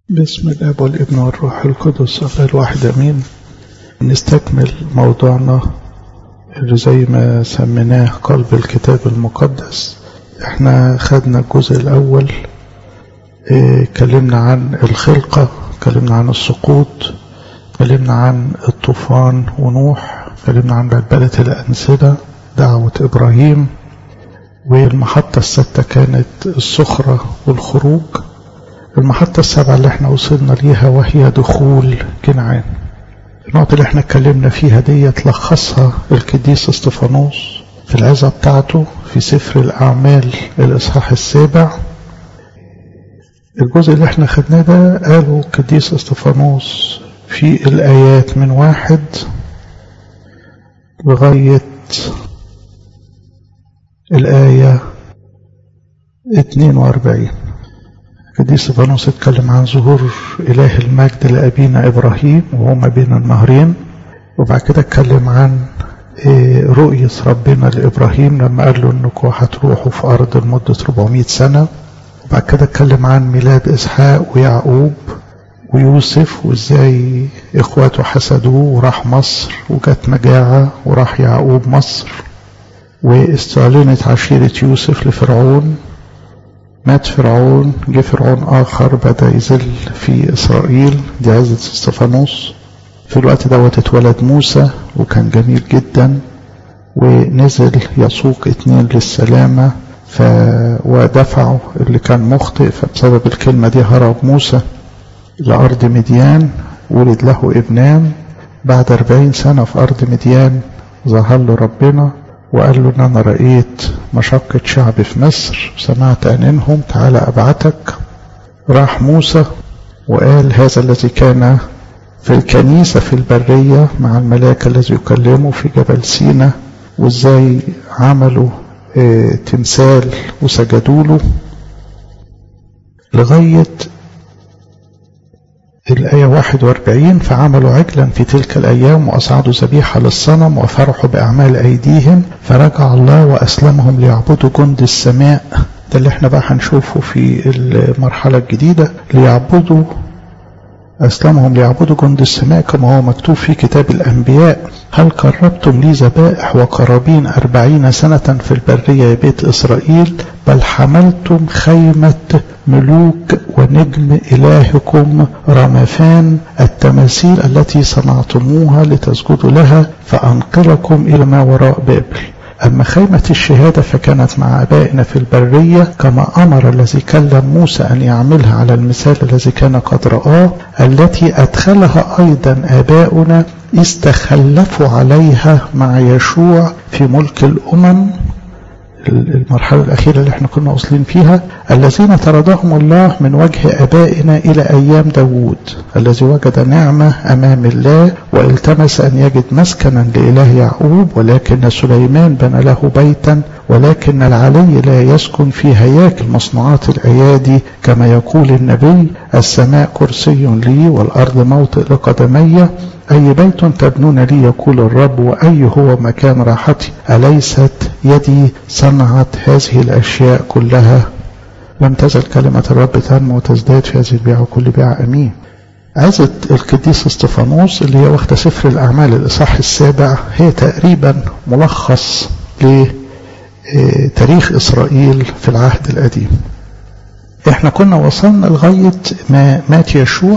بسم الاب والابن والروح القدس الله الواحد امين نستكمل موضوعنا اللي زي ما سميناه قلب الكتاب المقدس احنا خدنا الجزء الاول اتكلمنا اه عن الخلقة اتكلمنا عن السقوط اتكلمنا عن الطوفان ونوح اتكلمنا عن بلبلة الأنسنة دعوة إبراهيم والمحطة الستة كانت الصخرة والخروج المحطة السابعة اللي احنا وصلنا ليها وهي دخول كنعان النقطة اللي احنا اتكلمنا فيها دي لخصها القديس استفانوس في العظة بتاعته في سفر الأعمال الإصحاح السابع الجزء اللي احنا خدناه ده قاله القديس استفانوس في الآيات من واحد لغاية الآية 42 القديس استفانوس اتكلم عن ظهور إله المجد لأبينا إبراهيم وهو ما بين النهرين وبعد كده اتكلم عن رؤية ربنا لإبراهيم لما قال له إنكم هتروحوا في أرض لمدة 400 سنة وبعد كده اتكلم عن ميلاد إسحاق ويعقوب ويوسف وإزاي إخواته حسدوه وراح مصر وجت مجاعة وراح يعقوب مصر واستعلنت عشيرة يوسف لفرعون مات فرعون جه فرعون آخر بدأ يزل في إسرائيل دي عزة استفانوس في الوقت دوت اتولد موسى وكان جميل جدا ونزل يسوق اتنين للسلامة ف ودفعوا اللي كان مخطئ فبسبب الكلمة دي هرب موسى لأرض مديان ولد له ابنان بعد أربعين سنة في أرض مديان ظهر له ربنا وقال له ان انا رأيت مشقة شعب في مصر سمعت انهم تعالى ابعتك راح موسى وقال هذا الذي كان في الكنيسة في البرية مع الملاك الذي يكلمه في جبل سينا وازاي عملوا اه تمثال وسجدوا له لغاية الآية 41 فعملوا عجلا في تلك الأيام وأصعدوا ذبيحة للصنم وفرحوا بأعمال أيديهم فرجع الله وأسلمهم ليعبدوا جند السماء ده اللي احنا بقى هنشوفه في المرحلة الجديدة ليعبدوا أسلمهم ليعبدوا جند السماء كما هو مكتوب في كتاب الأنبياء هل قربتم لي ذبائح وقرابين أربعين سنة في البرية يا بيت إسرائيل بل حملتم خيمة ملوك ونجم إلهكم رمفان التماثيل التي صنعتموها لتسجدوا لها فأنقلكم إلى ما وراء بابل أما خيمة الشهادة فكانت مع أبائنا في البرية كما أمر الذي كلم موسى أن يعملها على المثال الذي كان قد رآه التي أدخلها أيضا آباؤنا استخلفوا عليها مع يشوع في ملك الأمم المرحلة الأخيرة اللي احنا كنا واصلين فيها الذين طردهم الله من وجه أبائنا إلى أيام داوود الذي وجد نعمة أمام الله والتمس أن يجد مسكنا لإله يعقوب ولكن سليمان بنى له بيتا ولكن العلي لا يسكن في هياكل مصنوعات الأيادي كما يقول النبي السماء كرسي لي والأرض موطئ لقدمي أي بيت تبنون لي يقول الرب وأي هو مكان راحتي أليست يدي صنعت هذه الأشياء كلها لم تزل كلمة الرب تنمو وتزداد في هذه البيع وكل بيع أمين عزة القديس استفانوس اللي هي واخدة سفر الأعمال الإصحاح السابع هي تقريبا ملخص لتاريخ إسرائيل في العهد القديم احنا كنا وصلنا لغاية ما مات يشوع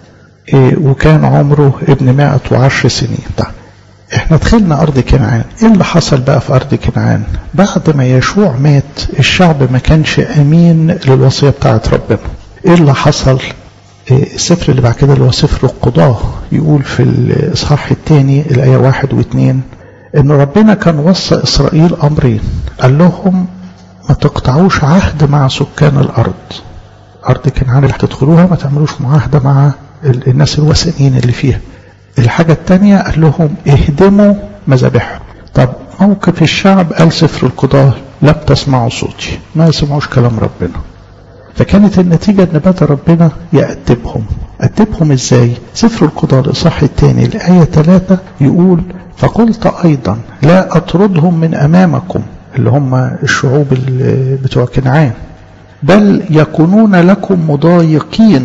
وكان عمره ابن 110 سنين ده احنا دخلنا ارض كنعان ايه اللي حصل بقى في ارض كنعان بعد ما يشوع مات الشعب ما كانش امين للوصية بتاعت ربنا ايه اللي حصل السفر اللي بعد كده اللي هو سفر القضاة يقول في الاصحاح الثاني الايه واحد واثنين ان ربنا كان وصى اسرائيل امرين قال لهم ما تقطعوش عهد مع سكان الارض ارض كنعان اللي هتدخلوها ما تعملوش معاهده مع الناس الوثنيين اللي فيها الحاجة التانية قال لهم اهدموا مذابحهم طب موقف الشعب قال سفر القضاة لم تسمعوا صوتي ما يسمعوش كلام ربنا فكانت النتيجة ان بدأ ربنا يأدبهم أدبهم ازاي سفر القضاء الإصحاح الثاني الآية 3 يقول فقلت أيضا لا أطردهم من أمامكم اللي هم الشعوب بتوع كنعان بل يكونون لكم مضايقين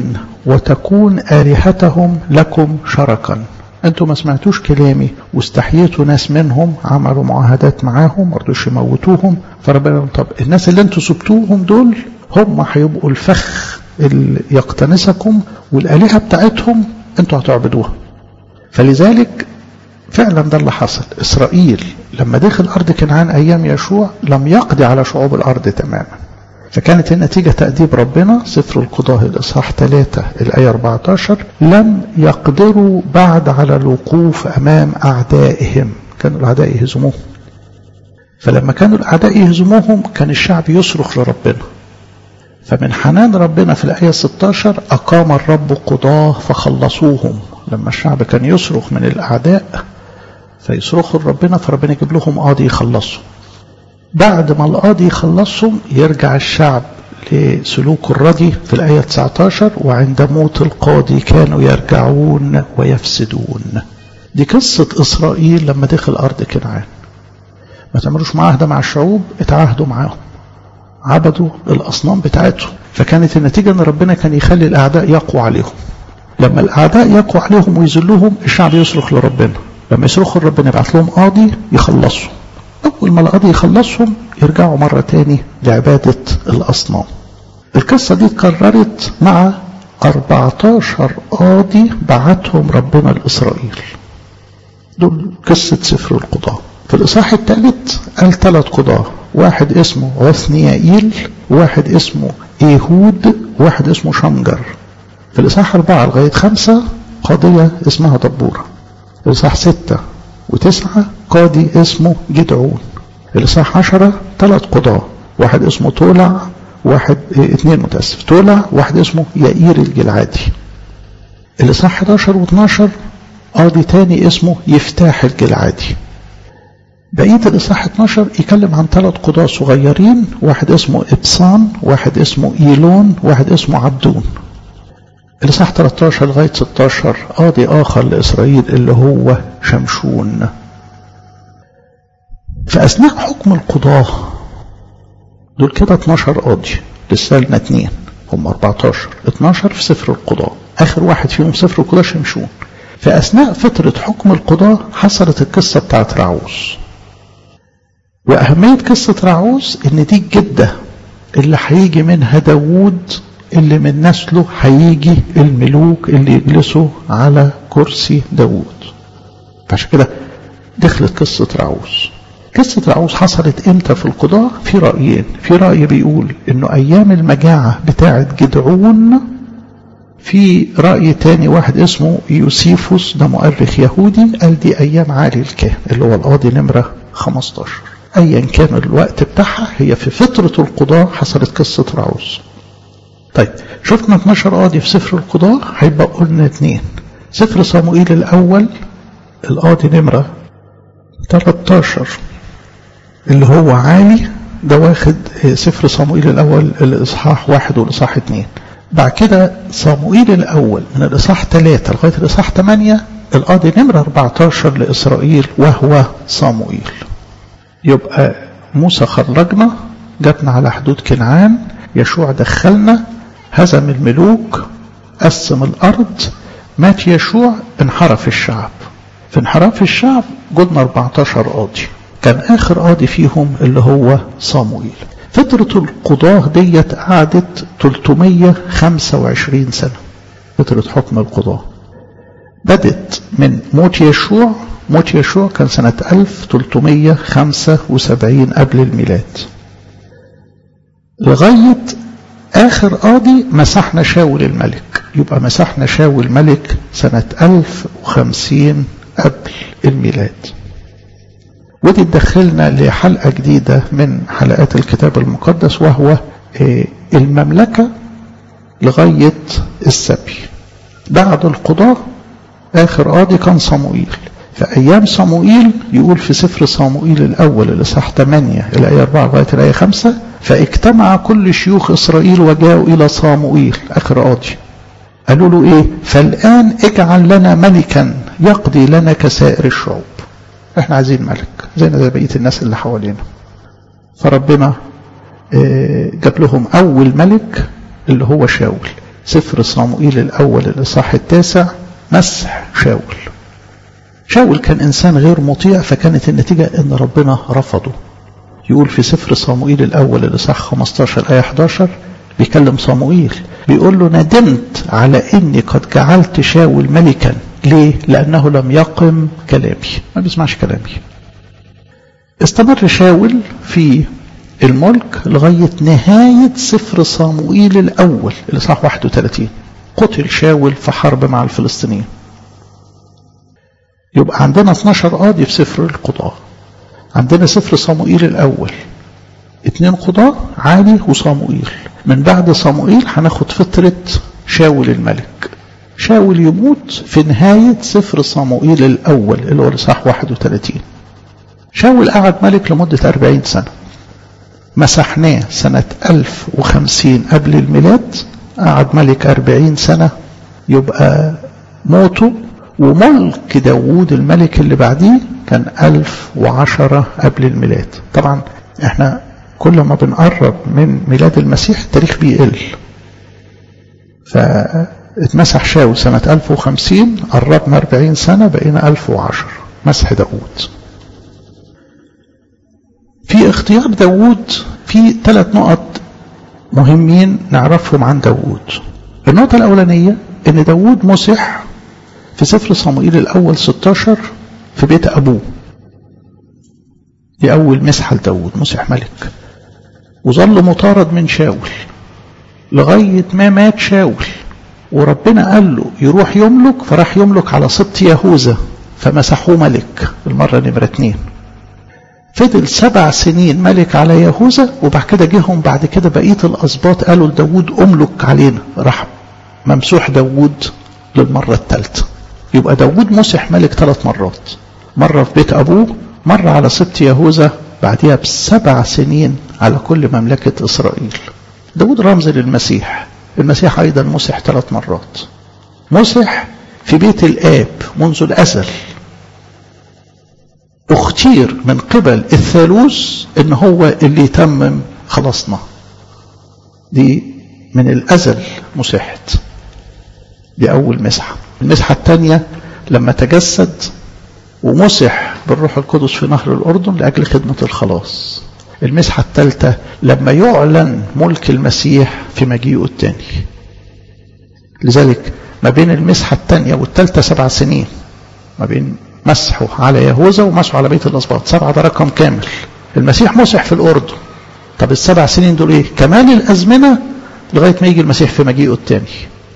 وتكون آلهتهم لكم شركا انتوا ما سمعتوش كلامي واستحييتوا ناس منهم عملوا معاهدات معاهم ما رضوش يموتوهم فربنا طب الناس اللي انتوا سبتوهم دول هم هيبقوا الفخ اللي يقتنسكم والآلهة بتاعتهم انتوا هتعبدوها فلذلك فعلا ده اللي حصل إسرائيل لما دخل أرض كنعان أيام يشوع لم يقضي على شعوب الأرض تماما فكانت النتيجة تأديب ربنا سفر القضاة الإصحاح 3 الآية 14 لم يقدروا بعد على الوقوف أمام أعدائهم كانوا الأعداء يهزموهم فلما كانوا الأعداء يهزموهم كان الشعب يصرخ لربنا فمن حنان ربنا في الآية 16 أقام الرب قضاة فخلصوهم لما الشعب كان يصرخ من الأعداء فيصرخوا لربنا فربنا يجيب لهم قاضي يخلصوا بعد ما القاضي يخلصهم يرجع الشعب لسلوك الردي في الآية 19 وعند موت القاضي كانوا يرجعون ويفسدون دي قصة إسرائيل لما دخل أرض كنعان ما تعملوش معاهدة مع الشعوب اتعاهدوا معاهم عبدوا الأصنام بتاعتهم فكانت النتيجة أن ربنا كان يخلي الأعداء يقوى عليهم لما الأعداء يقوى عليهم ويذلوهم الشعب يصرخ لربنا لما يصرخوا لربنا يبعث لهم قاضي يخلصوا أول ما القاضي يخلصهم يرجعوا مرة تاني لعبادة الأصنام القصة دي اتكررت مع 14 قاضي بعتهم ربنا لإسرائيل دول قصة سفر القضاء في الإصحاح الثالث قال ثلاث قضاة واحد اسمه عثنيائيل واحد اسمه إيهود واحد اسمه شمجر في الإصحاح أربعة لغاية خمسة قاضية اسمها دبورة الإصحاح ستة وتسعة قاضي اسمه جدعون الإصحاح عشرة ثلاث قضاة واحد اسمه تولع واحد اه اثنين متأسف تولع واحد اسمه يائير الجلعادي الإصحاح 11 و12 قاضي تاني اسمه يفتاح الجلعادي بقية الإصحاح 12 يتكلم عن ثلاث قضاة صغيرين واحد اسمه إبصان واحد اسمه إيلون واحد اسمه عبدون الإصحاح 13 لغاية 16 قاضي آخر لإسرائيل اللي هو شمشون في أثناء حكم القضاة دول كده 12 قاضي لسه لنا اثنين هم 14 12 في سفر القضاة آخر واحد فيهم سفر القضاة شمشون في أثناء فترة حكم القضاة حصلت القصة بتاعت راعوس وأهمية قصة راعوس إن دي الجدة اللي هيجي منها داوود اللي من نسله هيجي الملوك اللي يجلسوا على كرسي داوود فعشان كده دخلت قصة راعوس قصة راعوس حصلت امتى في القضاء في رأيين في رأي بيقول انه ايام المجاعة بتاعة جدعون في رأي تاني واحد اسمه يوسيفوس ده مؤرخ يهودي قال دي ايام عالي الكاهن اللي هو القاضي نمرة 15 ايا كان الوقت بتاعها هي في فترة القضاء حصلت قصة راعوس طيب شفنا 12 قاضي في سفر القضاء هيبقى قلنا اثنين سفر صموئيل الاول القاضي نمرة 13 اللي هو عالي ده واخد سفر صموئيل الاول الاصحاح واحد والاصحاح اثنين بعد كده صموئيل الاول من الاصحاح ثلاثة لغاية الاصحاح ثمانية القاضي نمرة 14 لاسرائيل وهو صموئيل يبقى موسى خرجنا جاتنا على حدود كنعان يشوع دخلنا هزم الملوك قسم الأرض مات يشوع انحرف الشعب في انحراف الشعب جدنا 14 قاضي كان آخر قاضي فيهم اللي هو صامويل فترة القضاة ديت قعدت 325 سنة فترة حكم القضاة بدت من موت يشوع موت يشوع كان سنة 1375 قبل الميلاد لغاية آخر قاضي مسحنا شاول الملك يبقى مسحنا شاول الملك سنة 1050 قبل الميلاد ودي تدخلنا لحلقة جديدة من حلقات الكتاب المقدس وهو المملكة لغاية السبي بعد القضاء آخر قاضي كان صموئيل في أيام صموئيل يقول في سفر صموئيل الأول الإصحاح 8 الآية 4 لغاية الآية 5 فاجتمع كل شيوخ إسرائيل وجاءوا إلى صاموئيل آخر قاضي قالوا له إيه فالآن اجعل لنا ملكا يقضي لنا كسائر الشعوب احنا عايزين ملك زينا زي بقية الناس اللي حوالينا فربنا جاب لهم أول ملك اللي هو شاول سفر صاموئيل الأول الإصحاح التاسع مسح شاول شاول كان إنسان غير مطيع فكانت النتيجة إن ربنا رفضه يقول في سفر صاموئيل الأول الإصحاح 15 آية 11 بيكلم صاموئيل بيقول له ندمت على إني قد جعلت شاول ملكا ليه؟ لأنه لم يقم كلامي ما بيسمعش كلامي استمر شاول في الملك لغاية نهاية سفر صاموئيل الأول الإصحاح 31 قتل شاول في حرب مع الفلسطينيين يبقى عندنا 12 قاضي في سفر القضاء عندنا سفر صاموئيل الأول اتنين قضاة عالي وصاموئيل من بعد صاموئيل هناخد فترة شاول الملك شاول يموت في نهاية سفر صاموئيل الأول اللي هو الإصحاح 31 شاول قعد ملك لمدة 40 سنة مسحناه سنة 1050 قبل الميلاد قعد ملك 40 سنة يبقى موته وملك داوود الملك اللي بعديه كان 1010 قبل الميلاد طبعا احنا كل ما بنقرب من ميلاد المسيح التاريخ بيقل فاتمسح شاول سنة 1050 قربنا 40 سنة بقينا 1010 مسح داوود في اختيار داوود في ثلاث نقط مهمين نعرفهم عن داوود النقطة الأولانية إن داوود مسح في سفر صموئيل الأول 16 في بيت أبوه دي أول مسحة لداوود مسح ملك وظل مطارد من شاول لغاية ما مات شاول وربنا قال له يروح يملك فراح يملك على سبط يهوذا فمسحوه ملك المرة نمرة اتنين فضل سبع سنين ملك على يهوذا وبعد كده جيهم بعد كده بقية الأسباط قالوا لداود أملك علينا راح ممسوح داود للمرة الثالثة يبقى داود مسح ملك ثلاث مرات مرة في بيت أبوه مرة على سبط يهوذا بعدها بسبع سنين على كل مملكة إسرائيل داود رمز للمسيح المسيح أيضا مسح ثلاث مرات مسح في بيت الآب منذ الأزل اختير من قبل الثالوث ان هو اللي يتمم خلاصنا دي من الازل مسحت دي اول مسحه المسحه الثانيه لما تجسد ومسح بالروح القدس في نهر الاردن لاجل خدمه الخلاص المسحه الثالثه لما يعلن ملك المسيح في مجيئه الثاني لذلك ما بين المسحه الثانيه والثالثه سبع سنين ما بين مسحه على يهوذا ومسحه على بيت الأسباط سبعة ده رقم كامل المسيح مسح في الأردن طب السبع سنين دول ايه كمال الأزمنة لغاية ما يجي المسيح في مجيئه الثاني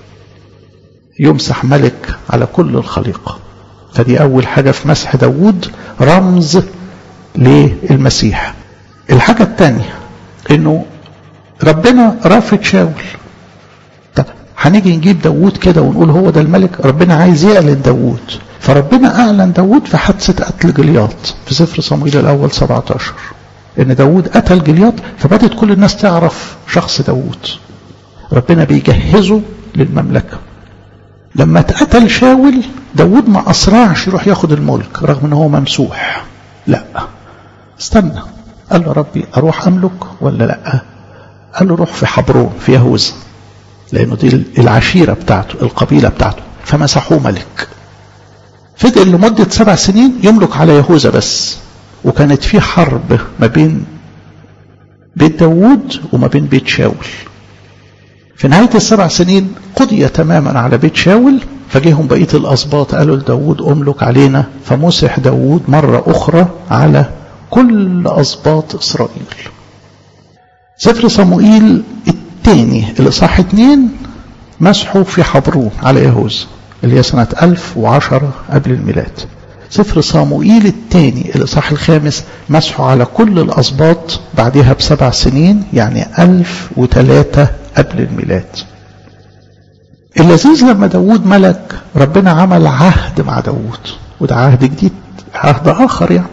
يمسح ملك على كل الخليقة فدي أول حاجة في مسح داوود رمز للمسيح الحاجة الثانية انه ربنا رافض شاول طب هنيجي نجيب داوود كده ونقول هو ده الملك ربنا عايز يعلن داوود فربنا أعلن داود في حادثة قتل جلياط في سفر صموئيل الأول 17 إن داود قتل جلياط فبدت كل الناس تعرف شخص داود ربنا بيجهزه للمملكة لما اتقتل شاول داود ما أسرعش يروح ياخد الملك رغم إن هو ممسوح لا استنى قال له ربي أروح أملك ولا لا قال له روح في حبرون في يهوذا لأنه دي العشيرة بتاعته القبيلة بتاعته فمسحوه ملك فضل لمدة سبع سنين يملك على يهوذا بس وكانت في حرب ما بين بيت داوود وما بين بيت شاول في نهاية السبع سنين قضي تماما على بيت شاول فجيهم بقية الأسباط قالوا لداود أملك علينا فمسح داود مرة أخرى على كل أسباط إسرائيل سفر صموئيل الثاني اللي صح اتنين مسحوا في حبرون على يهوذا اللي هي سنة 1010 قبل الميلاد سفر صاموئيل الثاني الإصحاح الخامس مسحه على كل الأسباط بعدها بسبع سنين يعني 1003 قبل الميلاد اللذيذ لما داود ملك ربنا عمل عهد مع داود وده عهد جديد عهد آخر يعني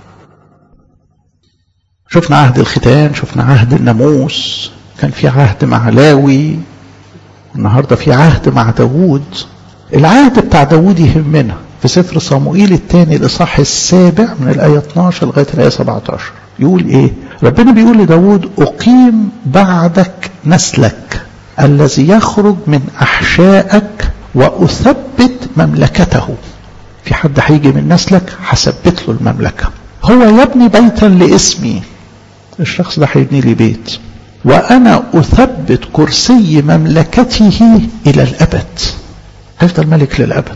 شفنا عهد الختان شفنا عهد الناموس كان في عهد مع لاوي النهارده في عهد مع داوود العهد بتاع داوود يهمنا في سفر صموئيل الثاني الاصحاح السابع من الايه 12 لغايه الايه 17 يقول ايه ربنا بيقول لداوود اقيم بعدك نسلك الذي يخرج من أحشائك وأثبت مملكته في حد هيجي من نسلك هثبت له المملكة هو يبني بيتا لاسمي الشخص ده هيبني لي بيت وأنا أثبت كرسي مملكته إلى الأبد هيفضل ملك للأبد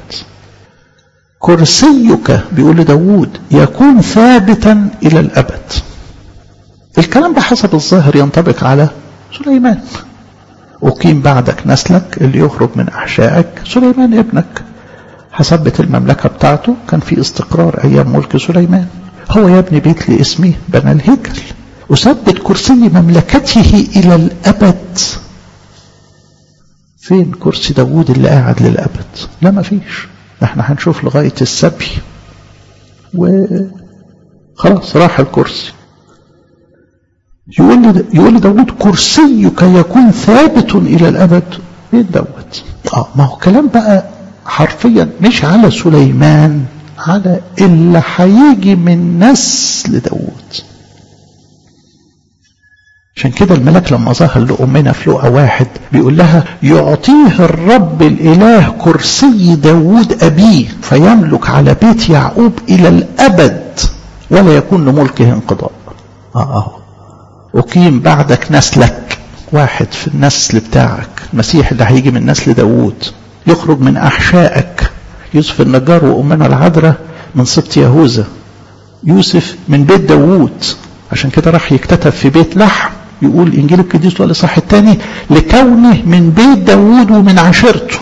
كرسيك بيقول لداود يكون ثابتا إلى الأبد الكلام ده حسب الظاهر ينطبق على سليمان أقيم بعدك نسلك اللي يخرج من أحشائك سليمان ابنك هثبت المملكة بتاعته كان في استقرار أيام ملك سليمان هو يبني بيت لاسمه بنى الهيكل أثبت كرسي مملكته إلى الأبد فين كرسي داوود اللي قاعد للأبد لا ما فيش احنا هنشوف لغاية السبي وخلاص راح الكرسي يقول لي يقول لي داوود كرسيك يكون ثابت إلى الأبد فين دوت اه ما هو كلام بقى حرفيا مش على سليمان على اللي هيجي من نسل داوود عشان كده الملاك لما ظهر لأمنا في لقا واحد بيقول لها يعطيه الرب الإله كرسي داود أبيه فيملك على بيت يعقوب إلى الأبد ولا يكون لملكه انقضاء آه آه أقيم بعدك نسلك واحد في النسل بتاعك المسيح اللي هيجي من نسل داود يخرج من أحشائك يوسف النجار وأمنا العذراء من سبط يهوذا يوسف من بيت داوود عشان كده راح يكتتب في بيت لحم يقول انجيل القديس لوقا الاصحاح الثاني لكونه من بيت داوود ومن عشيرته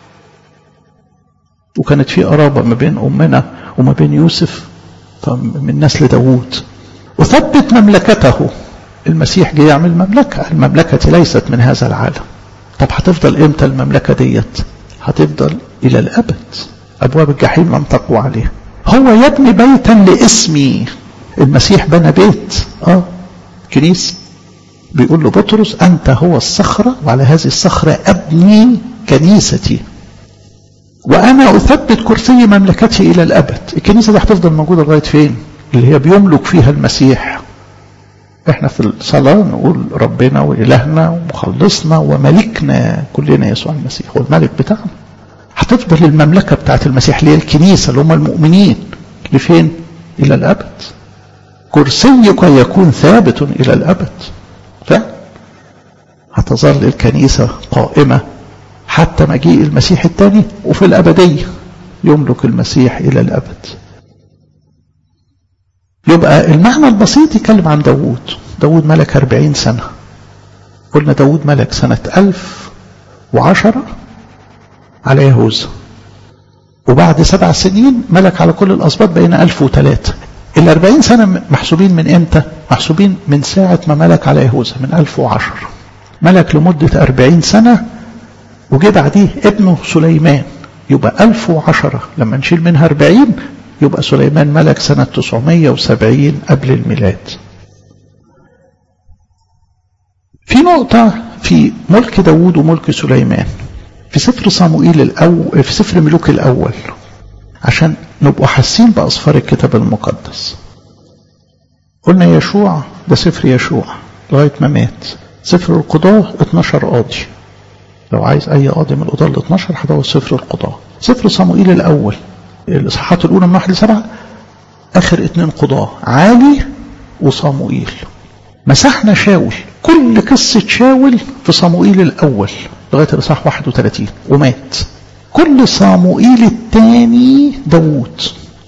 وكانت في قرابة ما بين أمنا وما بين يوسف من نسل داوود وثبت مملكته المسيح جه يعمل مملكة المملكة ليست من هذا العالم طب هتفضل امتى المملكة ديت هتفضل إلى الأبد أبواب الجحيم لم تقوى عليها هو يبني بيتا لاسمي المسيح بنى بيت اه كنيسة بيقول له بطرس أنت هو الصخرة وعلى هذه الصخرة أبني كنيستي وأنا أثبت كرسي مملكتي إلى الأبد الكنيسة دي هتفضل موجودة لغاية فين اللي هي بيملك فيها المسيح احنا في الصلاة نقول ربنا وإلهنا ومخلصنا وملكنا كلنا يسوع المسيح هو الملك بتاعنا هتفضل المملكة بتاعت المسيح اللي هي الكنيسة اللي هم المؤمنين لفين إلى الأبد كرسيك يكون ثابت إلى الأبد ف هتظل الكنيسة قائمة حتى مجيء المسيح الثاني وفي الأبدية يملك المسيح إلى الأبد يبقى المعنى البسيط يتكلم عن داوود داوود ملك أربعين سنة قلنا داوود ملك سنة ألف وعشرة على يهوذا وبعد سبع سنين ملك على كل الأسباط بين ألف وثلاثة الأربعين سنة محسوبين من إمتى محسوبين من ساعة ما ملك على يهوذا من ألف وعشر ملك لمدة أربعين سنة وجه بعديه ابنه سليمان يبقى ألف وعشرة لما نشيل منها أربعين يبقى سليمان ملك سنة 970 قبل الميلاد في نقطة في ملك داوود وملك سليمان في سفر صموئيل الأول في سفر ملوك الأول عشان نبقوا حاسين بأصفار الكتاب المقدس قلنا يشوع ده سفر يشوع لغاية ما مات سفر القضاة 12 قاضي لو عايز أي قاضي من القضاة ال 12 هدور سفر القضاة سفر صموئيل الأول الإصحاحات الأولى من واحد لسبعة آخر اتنين قضاة عالي وصموئيل مسحنا شاول كل قصة شاول في صموئيل الأول لغاية الإصحاح 31 ومات كل صموئيل الثاني داوود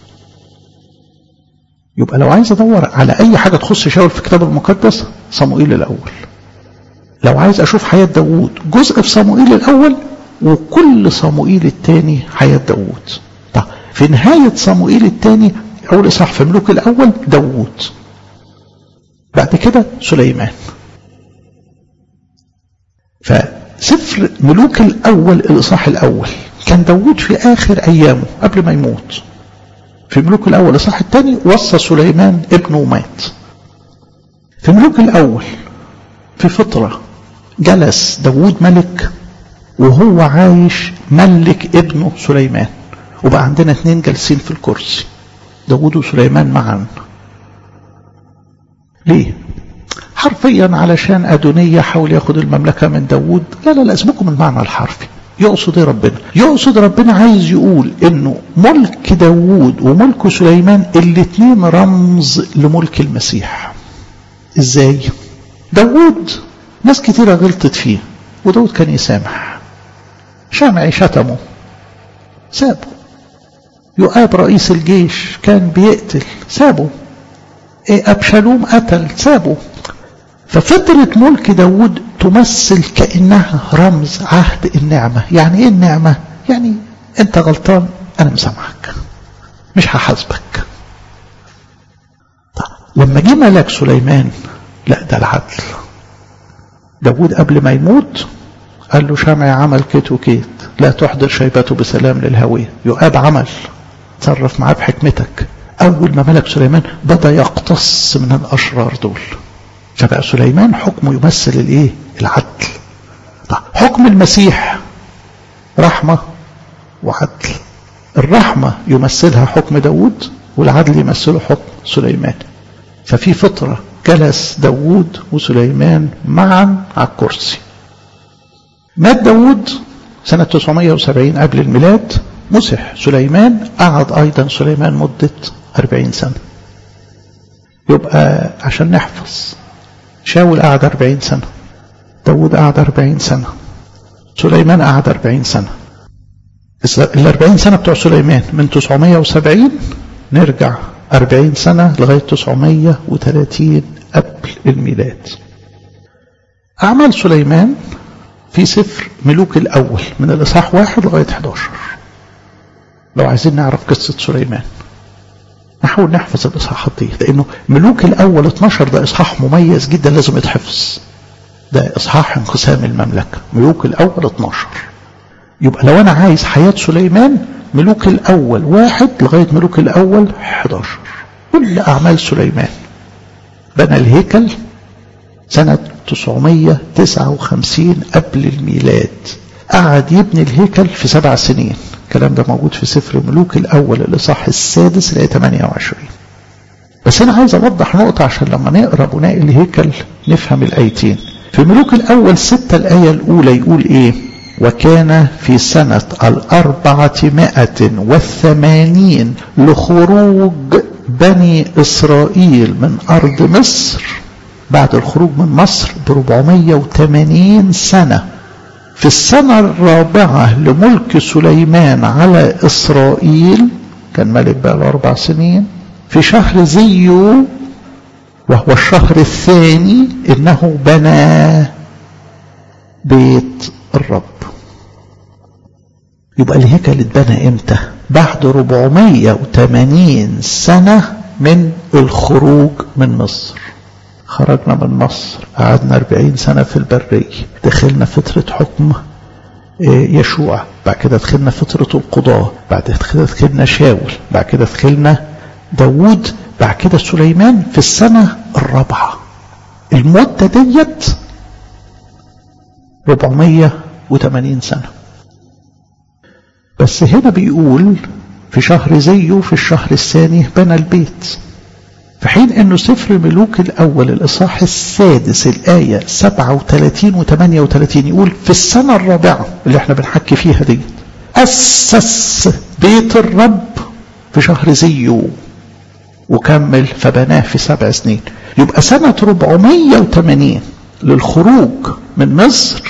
يبقى لو عايز ادور على اي حاجه تخص شاول في الكتاب المقدس صموئيل الاول لو عايز اشوف حياه داوود جزء في صموئيل الاول وكل صموئيل الثاني حياه داوود طب في نهايه صموئيل الثاني اول اصحاح في ملوك الاول داوود بعد كده سليمان فسفر ملوك الاول الاصحاح الاول كان داوود في اخر ايامه قبل ما يموت في ملوك الاول الاصحاح الثاني وصى سليمان ابنه ومات في ملوك الاول في فتره جلس داوود ملك وهو عايش ملك ابنه سليمان وبقى عندنا اثنين جالسين في الكرسي داوود وسليمان معا ليه حرفيا علشان أدونية حاول ياخد المملكة من داوود لا لا لا اسمكم المعنى الحرفي يقصد ايه ربنا يقصد ربنا عايز يقول انه ملك داوود وملك سليمان الاتنين رمز لملك المسيح ازاي داوود ناس كتيرة غلطت فيه وداود كان يسامح شامعي شتمه سابه يؤاب رئيس الجيش كان بيقتل سابه إيه أبشالوم قتل سابه ففترة ملك داود تمثل كأنها رمز عهد النعمة يعني ايه النعمة يعني انت غلطان انا مسامحك مش هحاسبك لما جه ملك سليمان لا ده العدل داود قبل ما يموت قال له شمع عمل كيت وكيت لا تحضر شيبته بسلام للهوية يؤاب عمل تصرف معاه بحكمتك أول ما ملك سليمان بدأ يقتص من الأشرار دول فبقى سليمان حكمه يمثل الايه العدل طيب حكم المسيح رحمة وعدل الرحمة يمثلها حكم داود والعدل يمثله حكم سليمان ففي فترة جلس داود وسليمان معا على الكرسي مات داود سنة 970 قبل الميلاد مسح سليمان قعد أيضا سليمان مدة 40 سنة يبقى عشان نحفظ شاول قعد 40 سنة داود قعد 40 سنة سليمان قعد 40 سنة ال 40 سنة بتوع سليمان من 970 نرجع 40 سنة لغاية 930 قبل الميلاد أعمال سليمان في سفر ملوك الأول من الإصحاح واحد لغاية 11 لو عايزين نعرف قصة سليمان نحاول نحفظ الإصحاحات دي لأنه ملوك الأول 12 ده إصحاح مميز جدا لازم يتحفظ ده إصحاح انقسام المملكة ملوك الأول 12 يبقى لو أنا عايز حياة سليمان ملوك الأول واحد لغاية ملوك الأول 11 كل أعمال سليمان بنى الهيكل سنة 959 قبل الميلاد قعد يبني الهيكل في سبع سنين الكلام ده موجود في سفر ملوك الأول الإصحاح السادس الآية 28 بس أنا عايز أوضح نقطة عشان لما نقرأ بناء الهيكل نفهم الآيتين في ملوك الأول ستة الآية الأولى يقول إيه وكان في سنة الأربعة مائة والثمانين لخروج بني إسرائيل من أرض مصر بعد الخروج من مصر بربعمية وثمانين سنة في السنة الرابعة لملك سليمان على إسرائيل كان ملك بقى له أربع سنين في شهر زيو وهو الشهر الثاني إنه بنى بيت الرب يبقى الهيكل اتبنى امتى بعد 480 سنة من الخروج من مصر خرجنا من مصر قعدنا 40 سنة في البرية دخلنا فترة حكم يشوع بعد كده دخلنا فترة القضاة بعد كده دخلنا شاول بعد كده دخلنا داوود بعد كده سليمان في السنة الرابعة المدة ديت 480 سنة بس هنا بيقول في شهر زيه في الشهر الثاني بنى البيت في حين انه سفر ملوك الاول الاصحاح السادس الايه 37 و 38 يقول في السنه الرابعه اللي احنا بنحكي فيها دي اسس بيت الرب في شهر زيو وكمل فبناه في سبع سنين يبقى سنة 480 للخروج من مصر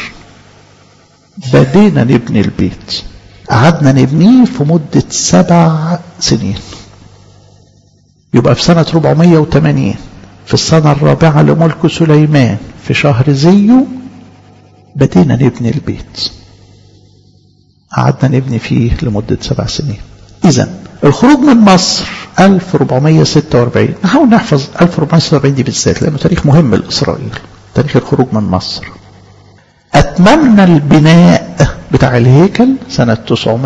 بدينا نبني البيت قعدنا نبنيه في مدة سبع سنين يبقى في سنة 480 في السنة الرابعة لملك سليمان في شهر زيو بدينا نبني البيت قعدنا نبني فيه لمدة سبع سنين إذا الخروج من مصر 1446 نحاول نحفظ 1446 دي بالذات لأنه تاريخ مهم لإسرائيل تاريخ الخروج من مصر أتممنا البناء بتاع الهيكل سنة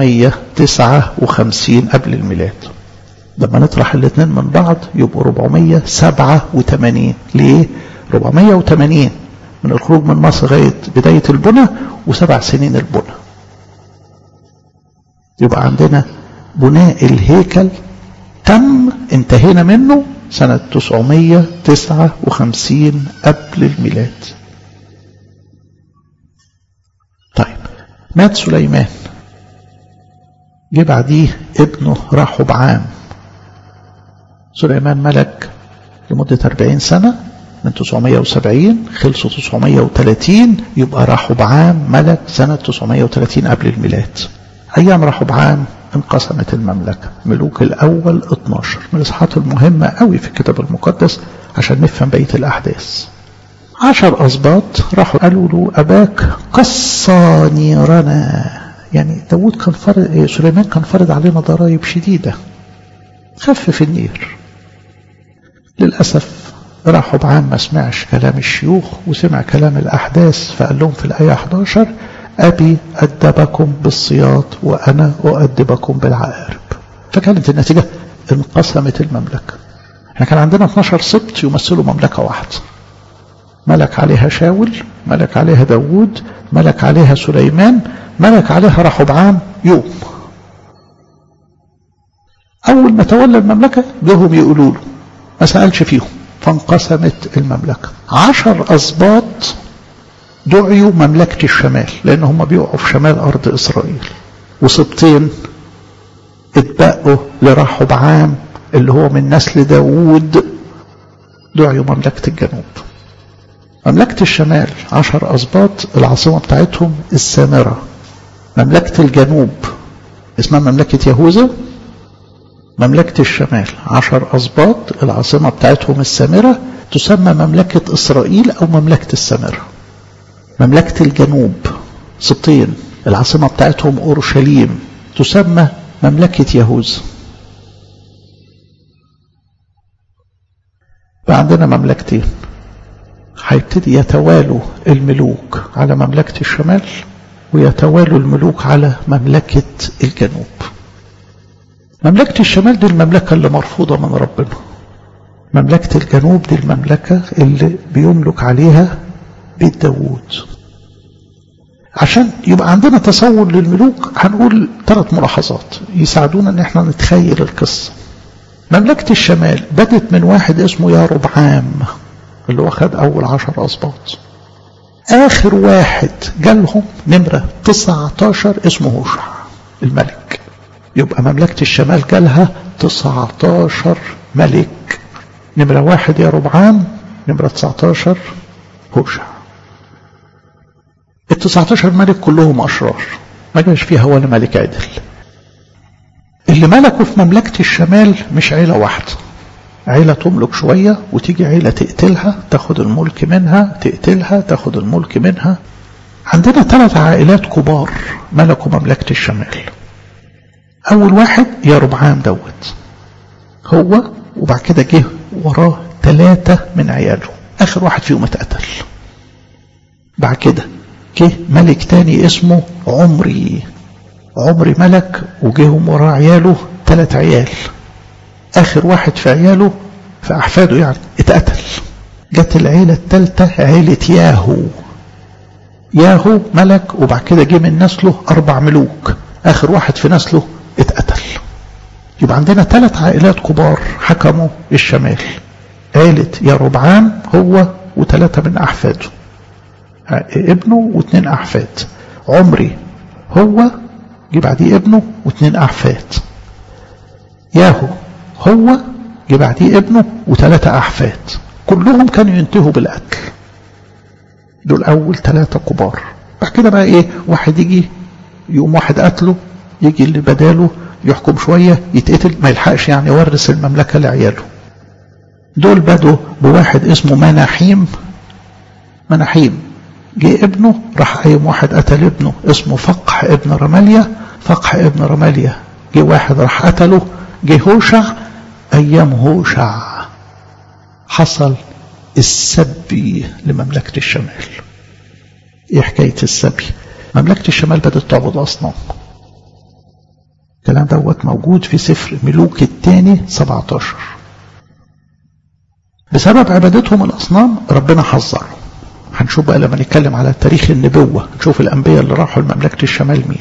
959 قبل الميلاد لما نطرح الاثنين من بعض يبقوا 487 ليه 480 من الخروج من مصر لغايه بدايه البنى وسبع سنين البنى يبقى عندنا بناء الهيكل تم انتهينا منه سنة 959 قبل الميلاد طيب مات سليمان جه بعديه ابنه رحب عام سليمان ملك لمدة 40 سنة من 970 خلصوا 930 يبقى رحب عام ملك سنة 930 قبل الميلاد أيام رحب عام انقسمت المملكة ملوك الأول 12 من الإصحاحات المهمة قوي في الكتاب المقدس عشان نفهم بقية الأحداث عشر أسباط راحوا قالوا له أباك قصى نيرنا يعني داود كان فرض سليمان كان فرض علينا ضرائب شديدة خفف النير للأسف راحوا بعام ما سمعش كلام الشيوخ وسمع كلام الأحداث فقال لهم في الآية 11 أبي أدبكم بالصياط وأنا أؤدبكم بالعقارب فكانت النتيجة انقسمت المملكة احنا كان عندنا 12 سبط يمثلوا مملكة واحدة ملك عليها شاول ملك عليها داوود ملك عليها سليمان ملك عليها رحبعام يوم أول ما تولى المملكة جهم يقولوا له ما سألش فيهم فانقسمت المملكة عشر أسباط دعيوا مملكة الشمال لأن هم بيقعوا في شمال أرض إسرائيل وسبطين اتبقوا لرحب عام اللي هو من نسل داوود دعيوا مملكة الجنوب مملكة الشمال عشر أسباط العاصمة بتاعتهم السامرة مملكة الجنوب اسمها مملكة يهوذا مملكة الشمال عشر أسباط العاصمة بتاعتهم السامرة تسمى مملكة إسرائيل أو مملكة السامرة مملكة الجنوب سبطين العاصمة بتاعتهم أورشليم تسمى مملكة يهوذا بقى عندنا مملكتين هيبتدي يتوالوا الملوك على مملكة الشمال ويتوالوا الملوك على مملكة الجنوب مملكة الشمال دي المملكة اللي مرفوضة من ربنا مملكة الجنوب دي المملكة اللي بيملك عليها بيت داوود عشان يبقى عندنا تصور للملوك هنقول ثلاث ملاحظات يساعدونا ان احنا نتخيل القصة مملكة الشمال بدت من واحد اسمه يا ربعام اللي هو خد اول عشر اسباط اخر واحد جالهم نمرة 19 اسمه هوشع الملك يبقى مملكة الشمال جالها 19 ملك نمرة واحد يا ربعام نمرة 19 هوشع ال 19 ملك كلهم أشرار ما جاش فيها ولا ملك عدل اللي ملكوا في مملكة الشمال مش عيلة واحدة عيلة تملك شوية وتيجي عيلة تقتلها تاخد الملك منها تقتلها تاخد الملك منها عندنا ثلاث عائلات كبار ملكوا مملكة الشمال أول واحد يا ربعام دوت هو وبعد كده جه وراه ثلاثة من عياله آخر واحد فيهم اتقتل بعد كده جه ملك تاني اسمه عمري عمري ملك وجيهم وراه عياله ثلاث عيال آخر واحد في عياله في أحفاده يعني اتقتل جت العيلة الثالثة عيلة ياهو ياهو ملك وبعد كده جه من نسله أربع ملوك آخر واحد في نسله اتقتل يبقى عندنا ثلاث عائلات كبار حكموا الشمال عيلة يا ربعام هو وثلاثة من أحفاده ابنه واثنين أحفاد عمري هو جه بعديه ابنه واثنين أحفاد ياهو هو جه بعديه ابنه وثلاثة أحفاد كلهم كانوا ينتهوا بالقتل دول أول ثلاثة كبار بعد كده بقى إيه واحد يجي يقوم واحد قتله يجي اللي بداله يحكم شوية يتقتل ما يلحقش يعني يورث المملكة لعياله دول بدوا بواحد اسمه مناحيم مناحيم جه ابنه راح قايم واحد قتل ابنه اسمه فقح ابن رماليا فقح ابن رماليا جه واحد راح قتله جه هوشع ايام هوشع حصل السبي لمملكة الشمال ايه حكاية السبي مملكة الشمال بدأت تعبد أصنام الكلام دوت موجود في سفر ملوك الثاني 17 بسبب عبادتهم الأصنام ربنا حذرهم هنشوف بقى لما نتكلم على تاريخ النبوة نشوف الأنبياء اللي راحوا لمملكة الشمال مين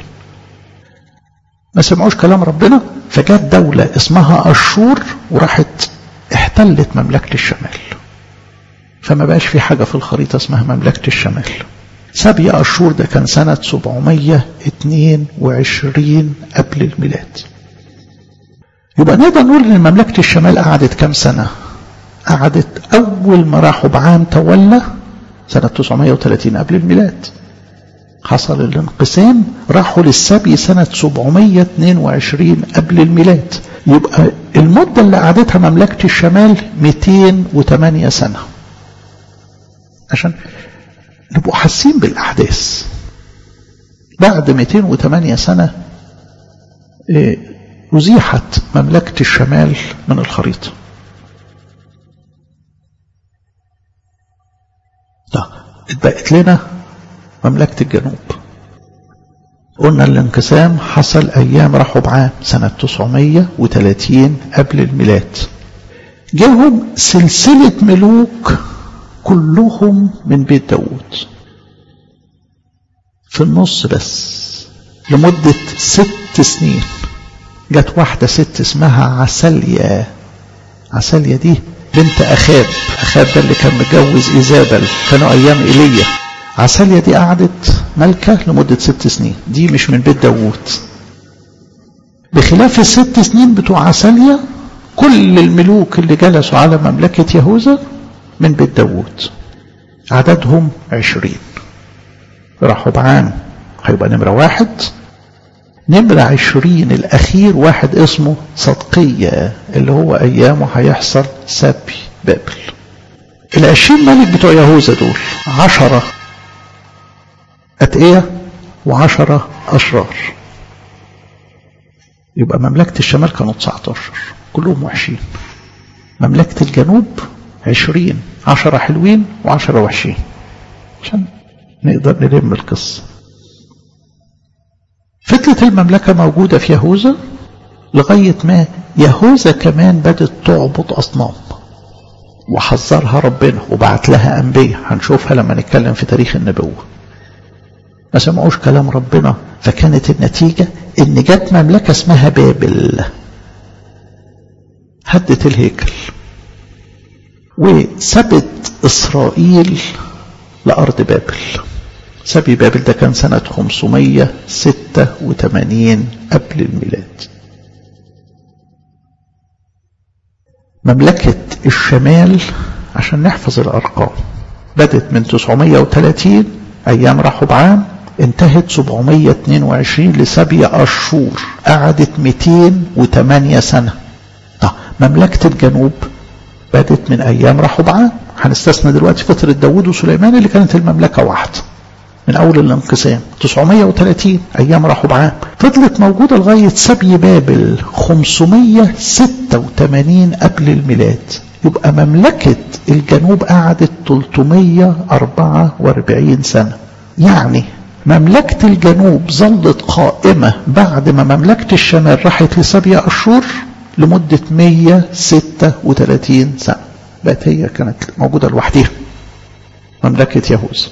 ما سمعوش كلام ربنا فجت دولة اسمها أشور وراحت احتلت مملكة الشمال فما بقاش في حاجة في الخريطة اسمها مملكة الشمال سبي أشور ده كان سنة 722 قبل الميلاد يبقى نقدر نقول ان مملكة الشمال قعدت كام سنة قعدت اول ما راحوا بعام تولى سنة 930 قبل الميلاد حصل الانقسام راحوا للسبي سنة 722 قبل الميلاد يبقى المدة اللي قعدتها مملكة الشمال 208 سنة عشان نبقوا حاسين بالأحداث بعد 208 سنة أزيحت مملكة الشمال من الخريطة لا اتبقت لنا مملكة الجنوب قلنا الانقسام حصل أيام رحب سنة 930 قبل الميلاد جاهم سلسلة ملوك كلهم من بيت داود في النص بس لمدة ست سنين جت واحدة ست اسمها عساليا عساليا دي بنت أخاب أخاب ده اللي كان متجوز إيزابل كانوا أيام إيليا عساليا دي قعدت ملكة لمدة ست سنين دي مش من بيت داوود بخلاف الست سنين بتوع عساليا كل الملوك اللي جلسوا على مملكة يهوذا من بيت داوود عددهم عشرين راحوا بعام هيبقى نمرة واحد نمرة عشرين الأخير واحد اسمه صدقية اللي هو أيامه هيحصل سبي بابل العشرين ملك بتوع يهوذا دول عشرة أتقية وعشرة أشرار يبقى مملكة الشمال كانوا 19 كلهم وحشين مملكة الجنوب عشرين عشرة حلوين وعشرة وحشين عشان نقدر نلم القصة فترة المملكة موجودة في يهوذا لغاية ما يهوذا كمان بدت تعبد أصنام وحذرها ربنا وبعت لها أنبياء هنشوفها لما نتكلم في تاريخ النبوة ما سمعوش كلام ربنا فكانت النتيجة ان جت مملكة اسمها بابل هدت الهيكل وسبت إسرائيل لأرض بابل سبي بابل ده كان سنة 586 قبل الميلاد مملكة الشمال عشان نحفظ الأرقام بدت من 930 أيام راحوا بعام انتهت 722 لسبي أشهر قعدت 208 سنة طب مملكة الجنوب بدت من أيام راحوا بعام هنستثنى دلوقتي فترة داوود وسليمان اللي كانت المملكة واحدة من أول الانقسام 930 أيام راحوا بعام فضلت موجودة لغاية سبي بابل 586 قبل الميلاد يبقى مملكة الجنوب قعدت 344 سنة يعني مملكة الجنوب ظلت قائمة بعد ما مملكة الشمال راحت لسبي أشهر لمدة 136 سنة بقت هي كانت موجودة لوحدها مملكة يهوذا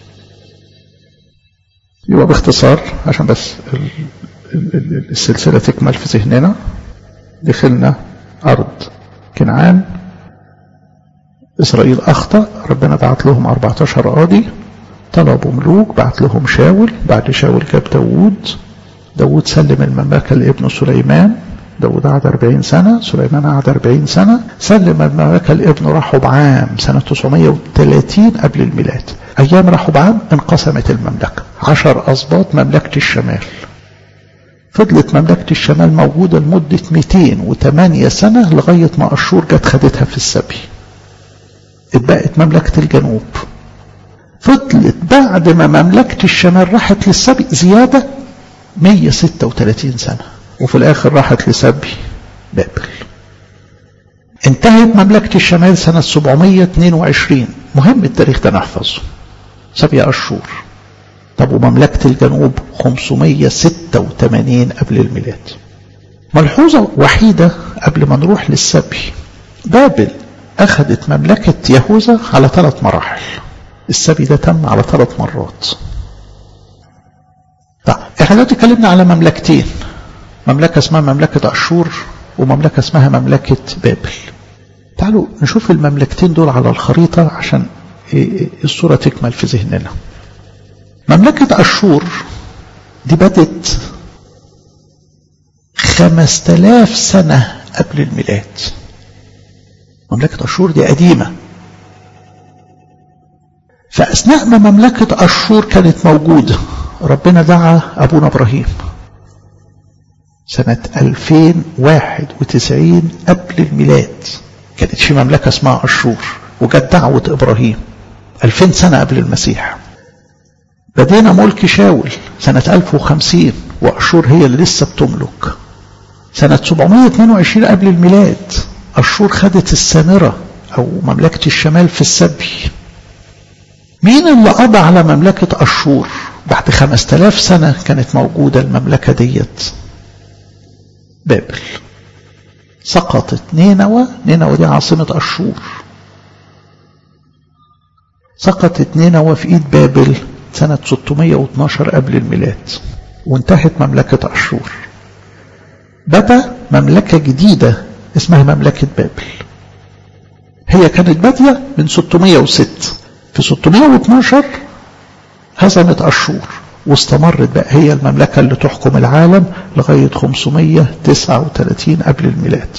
يبقى باختصار عشان بس السلسلة تكمل في ذهننا دخلنا أرض كنعان إسرائيل أخطأ ربنا بعت لهم 14 قاضي طلبوا ملوك بعت لهم شاول بعد شاول جاب داوود داوود سلم المملكة لابنه سليمان داود قعد 40 سنة سليمان قعد 40 سنة سلم المملكة لابنه راحوا بعام سنة 930 قبل الميلاد أيام راحوا بعام انقسمت المملكة عشر أسباط مملكة الشمال فضلت مملكة الشمال موجودة لمدة 208 سنة لغاية ما أشور جت خدتها في السبي اتبقت مملكة الجنوب فضلت بعد ما مملكة الشمال راحت للسبي زيادة 136 سنة وفي الآخر راحت لسبي بابل انتهت مملكة الشمال سنة 722 مهم التاريخ ده نحفظه سبي أشهر طب ومملكة الجنوب 586 قبل الميلاد ملحوظة وحيدة قبل ما نروح للسبي بابل أخذت مملكة يهوذا على ثلاث مراحل السبي ده تم على ثلاث مرات طيب احنا دلوقتي اتكلمنا على مملكتين مملكة اسمها مملكة أشور ومملكة اسمها مملكة بابل تعالوا نشوف المملكتين دول على الخريطة عشان الصورة تكمل في ذهننا مملكة أشور دي بدت خمس تلاف سنة قبل الميلاد مملكة أشور دي قديمة فأثناء ما مملكة أشور كانت موجودة ربنا دعا أبونا إبراهيم سنة 2091 قبل الميلاد كانت في مملكة اسمها أشور وجت دعوة إبراهيم 2000 سنة قبل المسيح بدينا ملك شاول سنة 1050 وأشور هي اللي لسه بتملك سنة 722 قبل الميلاد أشور خدت السامرة أو مملكة الشمال في السبي مين اللي قضى على مملكة أشور بعد 5000 سنة كانت موجودة المملكة ديت بابل سقطت نينوى نينوى دي عاصمة أشور سقطت نينوى في إيد بابل سنة 612 قبل الميلاد وانتهت مملكة أشور بدا مملكة جديدة اسمها مملكة بابل هي كانت بادية من 606 في 612 هزمت أشور واستمرت بقى هي المملكة اللي تحكم العالم لغاية 539 قبل الميلاد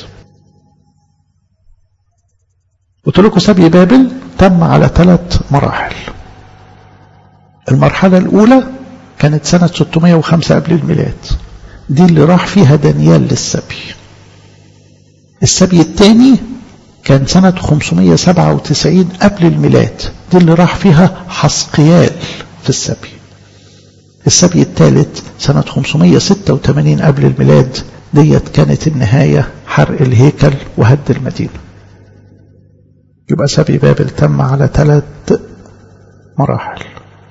قلت لكم سبي بابل تم على ثلاث مراحل المرحلة الأولى كانت سنة 605 قبل الميلاد دي اللي راح فيها دانيال للسبي السبي الثاني كان سنة 597 قبل الميلاد دي اللي راح فيها حسقيال في السبي السبي الثالث سنة 586 قبل الميلاد ديت كانت النهاية حرق الهيكل وهد المدينة يبقى سبي بابل تم على ثلاث مراحل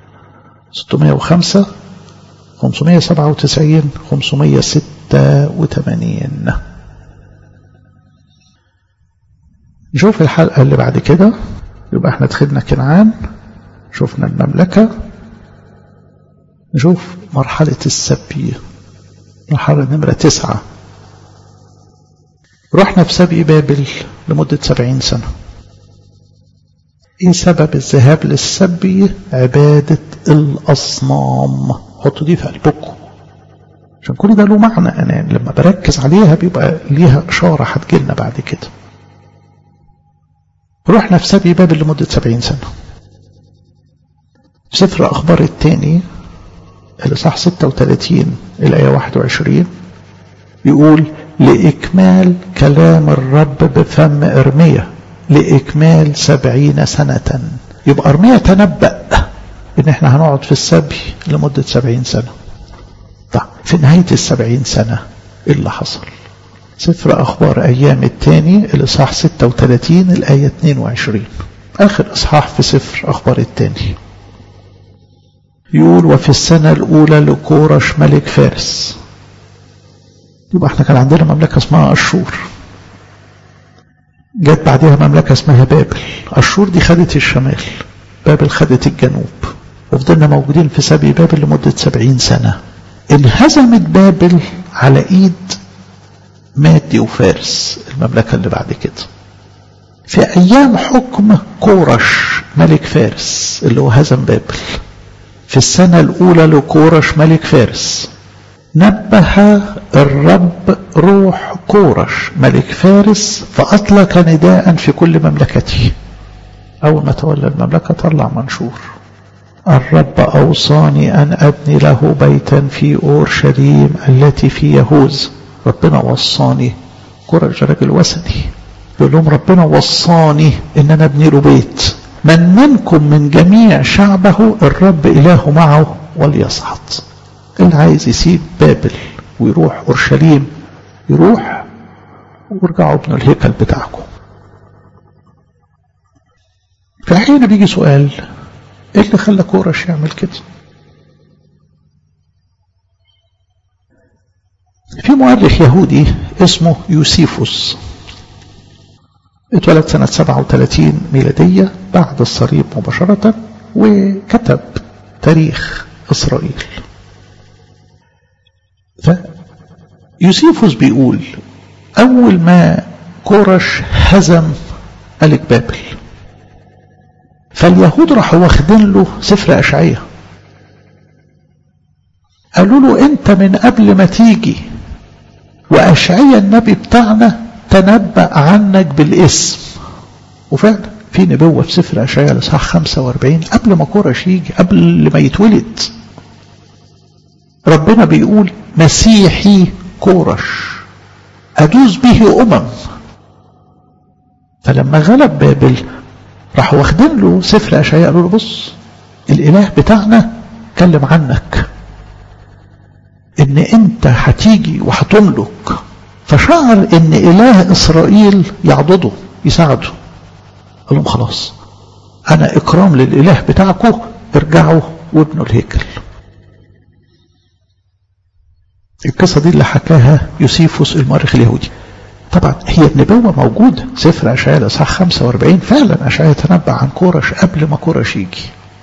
605 597 586 نشوف الحلقة اللي بعد كده يبقى احنا دخلنا كنعان شفنا المملكة نشوف مرحلة السبي مرحلة نمرة تسعة رحنا في سبي بابل لمدة سبعين سنة ايه سبب الذهاب للسبي عبادة الأصنام حطوا دي في قلبكم عشان كل ده له معنى أنا لما بركز عليها بيبقى ليها إشارة هتجيلنا بعد كده رحنا في سبي بابل لمدة سبعين سنة في سفر أخبار الثاني الإصحاح 36 الآية 21 يقول لإكمال كلام الرب بفم إرميا لإكمال سبعين سنة يبقى أرميا تنبأ إن إحنا هنقعد في السبي لمدة سبعين سنة طيب في نهاية السبعين سنة إيه اللي حصل سفر أخبار أيام الثاني الإصحاح 36 الآية 22 آخر إصحاح في سفر أخبار الثاني يقول وفي السنة الأولى لكورش ملك فارس يبقى احنا كان عندنا مملكة اسمها أشور جت بعدها مملكة اسمها بابل أشور دي خدت الشمال بابل خدت الجنوب وفضلنا موجودين في سبي بابل لمدة سبعين سنة انهزمت بابل على ايد مادي وفارس المملكة اللي بعد كده في ايام حكم كورش ملك فارس اللي هو هزم بابل في السنة الاولى لكورش ملك فارس نبه الرب روح كورش ملك فارس فأطلق نداء في كل مملكته أول ما تولى المملكة طلع منشور الرب أوصاني أن أبني له بيتا في أورشليم التي في يهوز ربنا وصاني كورش راجل وثني يقول لهم ربنا وصاني ان انا ابني له بيت من منكم من جميع شعبه الرب اله معه وليصعد اللي عايز يسيب بابل ويروح اورشليم يروح وارجعوا ابنوا الهيكل بتاعكم فحين بيجي سؤال ايه اللي خلى كورش يعمل كده في مؤرخ يهودي اسمه يوسيفوس اتولد سنة 37 ميلادية بعد الصليب مباشرة وكتب تاريخ إسرائيل فيوسيفوس بيقول أول ما كورش هزم ملك بابل فاليهود راحوا واخدين له سفر أشعية قالوا له انت من قبل ما تيجي وأشعية النبي بتاعنا تنبأ عنك بالاسم وفعلا في نبوة في سفر أشعية الإصحاح 45 قبل ما كورش يجي قبل ما يتولد ربنا بيقول مسيحي كورش أدوز به أمم فلما غلب بابل راحوا واخدين له سفر أشعياء قالوا له بص الإله بتاعنا كلم عنك إن أنت هتيجي وهتملك فشعر إن إله إسرائيل يعضده يساعده قال لهم خلاص أنا إكرام للإله بتاعكم ارجعوا وابنوا الهيكل القصة دي اللي حكاها يوسيفوس المؤرخ اليهودي طبعا هي النبوة موجودة سفر أشعياء الإصحاح 45 فعلا أشعياء تنبأ عن كورش قبل ما كورش يجي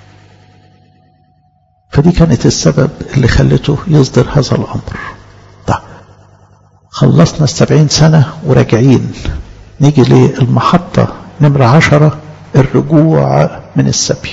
فدي كانت السبب اللي خلته يصدر هذا الأمر طيب خلصنا السبعين سنة وراجعين نيجي للمحطة نمرة عشرة الرجوع من السبي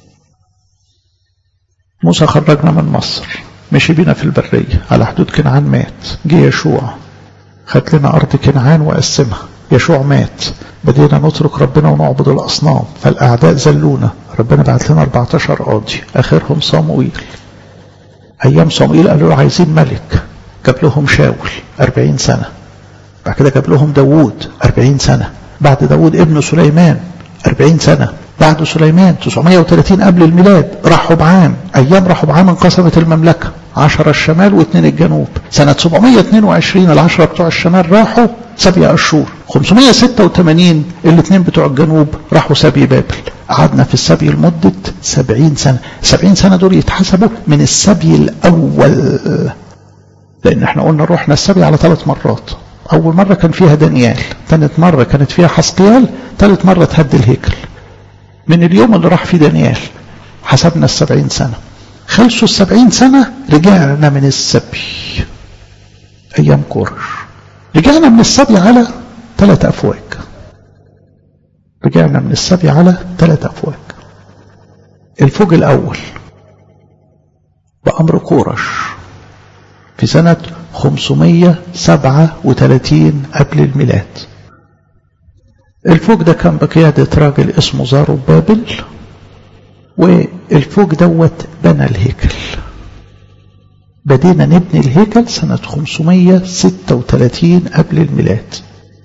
موسى خرجنا من مصر مشي بينا في البرية على حدود كنعان مات جه يشوع خد لنا أرض كنعان وقسمها يشوع مات بدينا نترك ربنا ونعبد الأصنام فالأعداء زلونا ربنا بعت لنا 14 قاضي آخرهم صموئيل أيام صموئيل قالوا له عايزين ملك جاب لهم شاول 40 سنة بعد كده جاب لهم داوود 40 سنة بعد داوود ابن سليمان 40 سنة بعد سليمان 930 قبل الميلاد راحوا بعام أيام راحوا بعام انقسمت المملكة 10 الشمال واثنين الجنوب سنة 722 العشرة بتوع الشمال راحوا سبي أشور 586 الاثنين بتوع الجنوب راحوا سبي بابل قعدنا في السبي لمدة 70 سنة 70 سنة دول يتحسبوا من السبي الأول لأن احنا قلنا رحنا السبي على ثلاث مرات أول مرة كان فيها دانيال ثالث مرة كانت فيها حسقيال ثالث مرة تهد الهيكل من اليوم اللي راح فيه دانيال حسبنا السبعين سنة خلصوا السبعين سنة رجعنا من السبي أيام كورش رجعنا من السبي على ثلاث أفواج رجعنا من السبي على ثلاث أفواج الفوج الأول بأمر كورش في سنة 537 قبل الميلاد الفوج ده كان بقيادة راجل اسمه زارو بابل والفوج دوت بنى الهيكل بدينا نبني الهيكل سنة 536 قبل الميلاد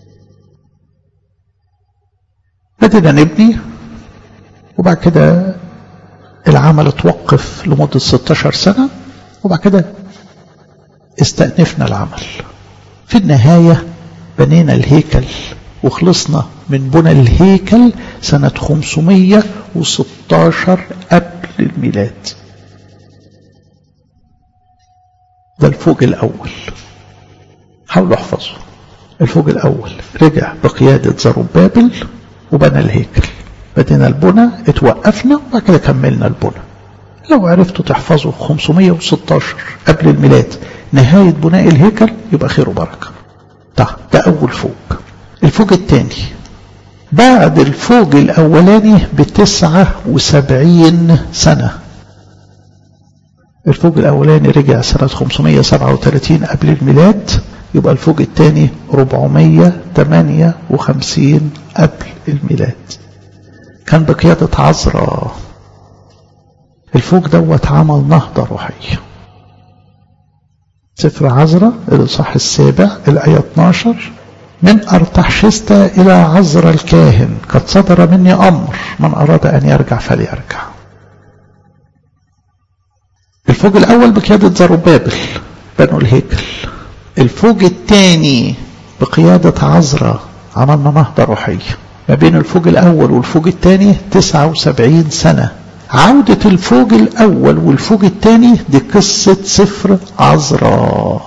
بدينا نبني وبعد كده العمل اتوقف لمدة 16 سنة وبعد كده استأنفنا العمل في النهاية بنينا الهيكل وخلصنا من بنى الهيكل سنة 516 قبل الميلاد ده الفوج الأول حاولوا احفظوا الفوج الأول رجع بقيادة زروبابل وبنى الهيكل بدينا البنى اتوقفنا وبعد كده كملنا البنى لو عرفتوا تحفظوا 516 قبل الميلاد نهاية بناء الهيكل يبقى خير وبركة طيب ده أول فوج الفوج الثاني بعد الفوج الأولاني بتسعة وسبعين سنة الفوج الأولاني رجع سنة 537 قبل الميلاد يبقى الفوج الثاني 458 قبل الميلاد كان بقيادة عزرا الفوج دوت عمل نهضة روحية سفر عزرا الإصحاح السابع الآية 12 من أرتحشستا إلى عزرا الكاهن قد صدر مني أمر من أراد أن يرجع فليرجع الفوج الأول بقيادة زروبابل بنوا الهيكل الفوج الثاني بقيادة عزرا عملنا نهضة روحية ما بين الفوج الأول والفوج الثاني 79 سنة عودة الفوج الأول والفوج الثاني دي قصة سفر عزرا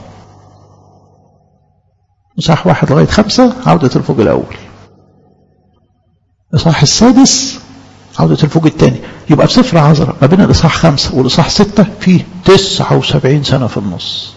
إصحاح واحد لغاية خمسة عودة الفوج الأول الإصحاح السادس عودة الفوج الثاني يبقى في سفر عزرا ما بين الإصحاح خمسة والإصحاح ستة فيه تسعة وسبعين سنة في النص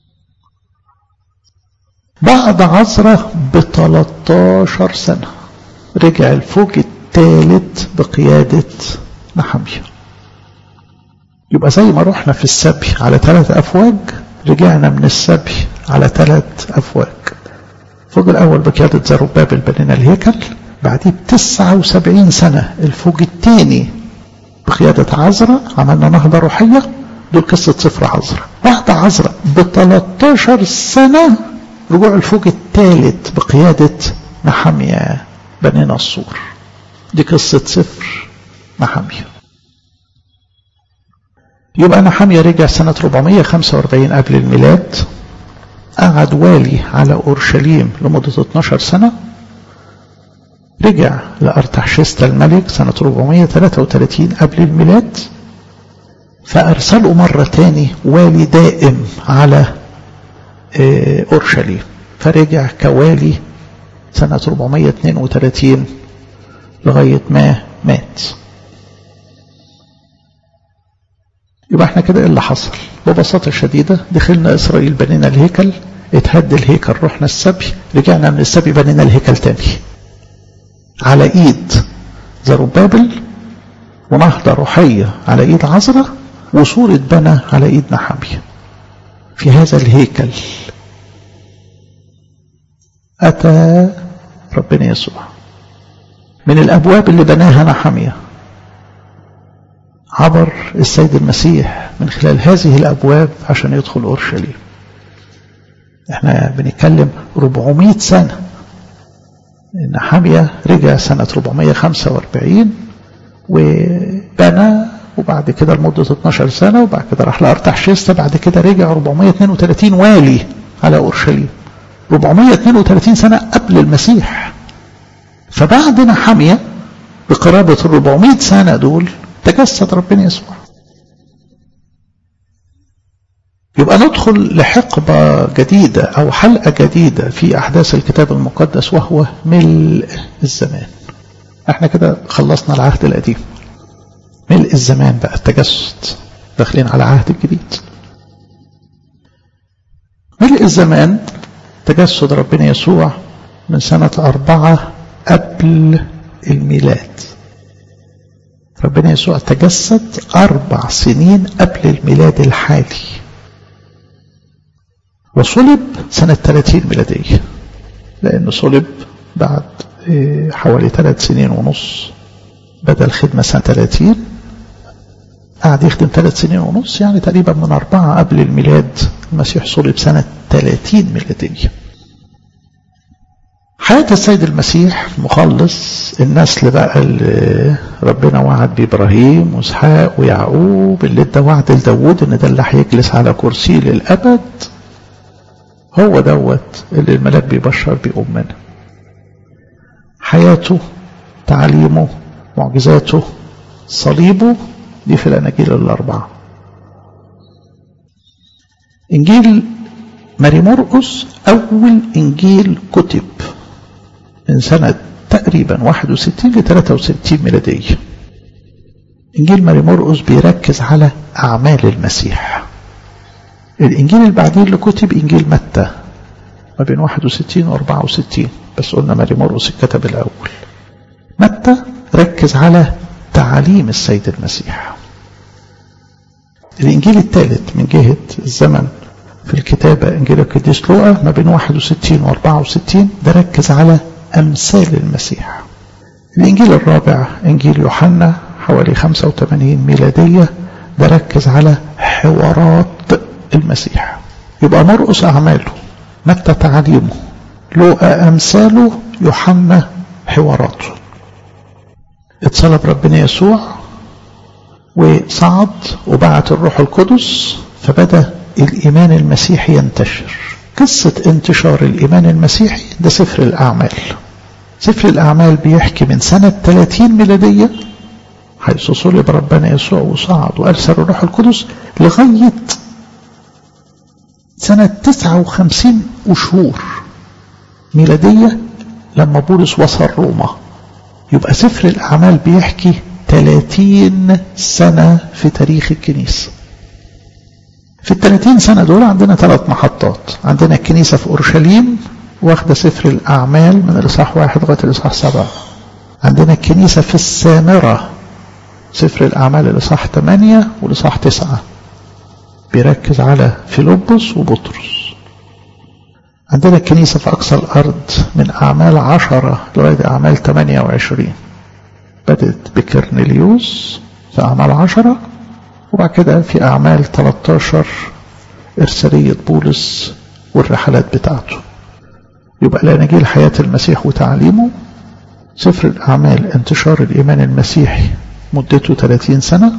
بعد عزرة ب 13 سنة رجع الفوج الثالث بقيادة نحمية يبقى زي ما رحنا في السبي على ثلاث أفواج رجعنا من السبي على ثلاث أفواج الفوج الأول بقيادة زربابل بنينا الهيكل بعديه بتسعة وسبعين سنة الفوج الثاني بقيادة عزرا عملنا نهضة روحية دول قصة صفر عزرا بعد عزرا ب 13 سنة رجوع الفوج الثالث بقيادة نحمية بنينا السور دي قصة صفر نحمية يبقى نحمية رجع سنة 445 قبل الميلاد قعد والي على أورشليم لمدة 12 سنة رجع لأرتحشستا الملك سنة 433 قبل الميلاد فأرسله مرة تاني والي دائم على أورشليم فرجع كوالي سنة 432 لغاية ما مات يبقى احنا كده ايه اللي حصل ببساطة شديدة دخلنا إسرائيل بنينا الهيكل اتهد الهيكل رحنا السبي رجعنا من السبي بنينا الهيكل تاني على ايد زربابل ونهضة روحية على ايد عزرة وصورة بنى على ايد نحمية في هذا الهيكل أتى ربنا يسوع من الأبواب اللي بناها نحمية عبر السيد المسيح من خلال هذه الأبواب عشان يدخل أورشليم احنا بنتكلم 400 سنة نحمية رجع سنة 445 وبنى وبعد كده لمدة 12 سنة وبعد كده راح لأرتحشستا بعد كده رجع 432 والي على أورشليم 432 سنة قبل المسيح فبعد نحمية بقرابة ال 400 سنة دول تجسد ربنا يسوع يبقى ندخل لحقبة جديدة أو حلقة جديدة في أحداث الكتاب المقدس وهو ملء الزمان احنا كده خلصنا العهد القديم ملء الزمان بقى التجسد داخلين على عهد الجديد ملء الزمان تجسد ربنا يسوع من سنة أربعة قبل الميلاد ربنا يسوع تجسد أربع سنين قبل الميلاد الحالي وصلب سنة 30 ميلادية لأنه صلب بعد حوالي ثلاث سنين ونص بدأ الخدمة سنة 30 قعد يخدم ثلاث سنين ونص يعني تقريبا من أربعة قبل الميلاد المسيح صلب سنة 30 ميلادية حياة السيد المسيح مخلص النسل بقى اللي ربنا وعد بإبراهيم وإسحاق ويعقوب اللي ادى وعد لداود إن ده اللي هيجلس على كرسي للأبد هو دوت اللي الملاك بيبشر بيه أمنا حياته تعليمه معجزاته صليبه دي في الأناجيل الأربعة إنجيل ماري مرقس أول إنجيل كتب من سنة تقريبا 61 ل 63 ميلادية إنجيل ماري مرقس بيركز على أعمال المسيح الإنجيل اللي بعدين اللي كتب إنجيل متى ما بين 61 و 64 بس قلنا ماري مرقس الكتب الأول متى ركز على تعاليم السيد المسيح الإنجيل الثالث من جهة الزمن في الكتابة إنجيل القديس لوقا ما بين 61 و 64 ده ركز على أمثال المسيح الإنجيل الرابع إنجيل يوحنا حوالي 85 ميلادية ده ركز على حوارات المسيح يبقى مرقس أعماله متى تعليمه لوقا أمثاله يوحنا حواراته اتصلب ربنا يسوع وصعد وبعت الروح القدس فبدأ الإيمان المسيحي ينتشر قصة انتشار الإيمان المسيحي ده سفر الأعمال سفر الأعمال بيحكي من سنة 30 ميلادية حيث صلب ربنا يسوع وصعد وأرسل الروح القدس لغاية سنة 59 وشهور ميلادية لما بولس وصل روما يبقى سفر الأعمال بيحكي 30 سنة في تاريخ الكنيسة في ال 30 سنة دول عندنا ثلاث محطات عندنا الكنيسة في أورشليم واخدة سفر الأعمال من الإصحاح واحد لغاية الإصحاح سبعة عندنا الكنيسة في السامرة سفر الأعمال الإصحاح 8 والإصحاح 9 بيركز على فيلبس وبطرس عندنا الكنيسة في أقصى الأرض من أعمال عشرة لغاية أعمال 28 بدأت بكرنليوس في أعمال عشرة وبعد كده في أعمال 13 إرسالية بولس والرحلات بتاعته يبقى الأناجيل حياة المسيح وتعليمه سفر الأعمال انتشار الإيمان المسيحي مدته 30 سنة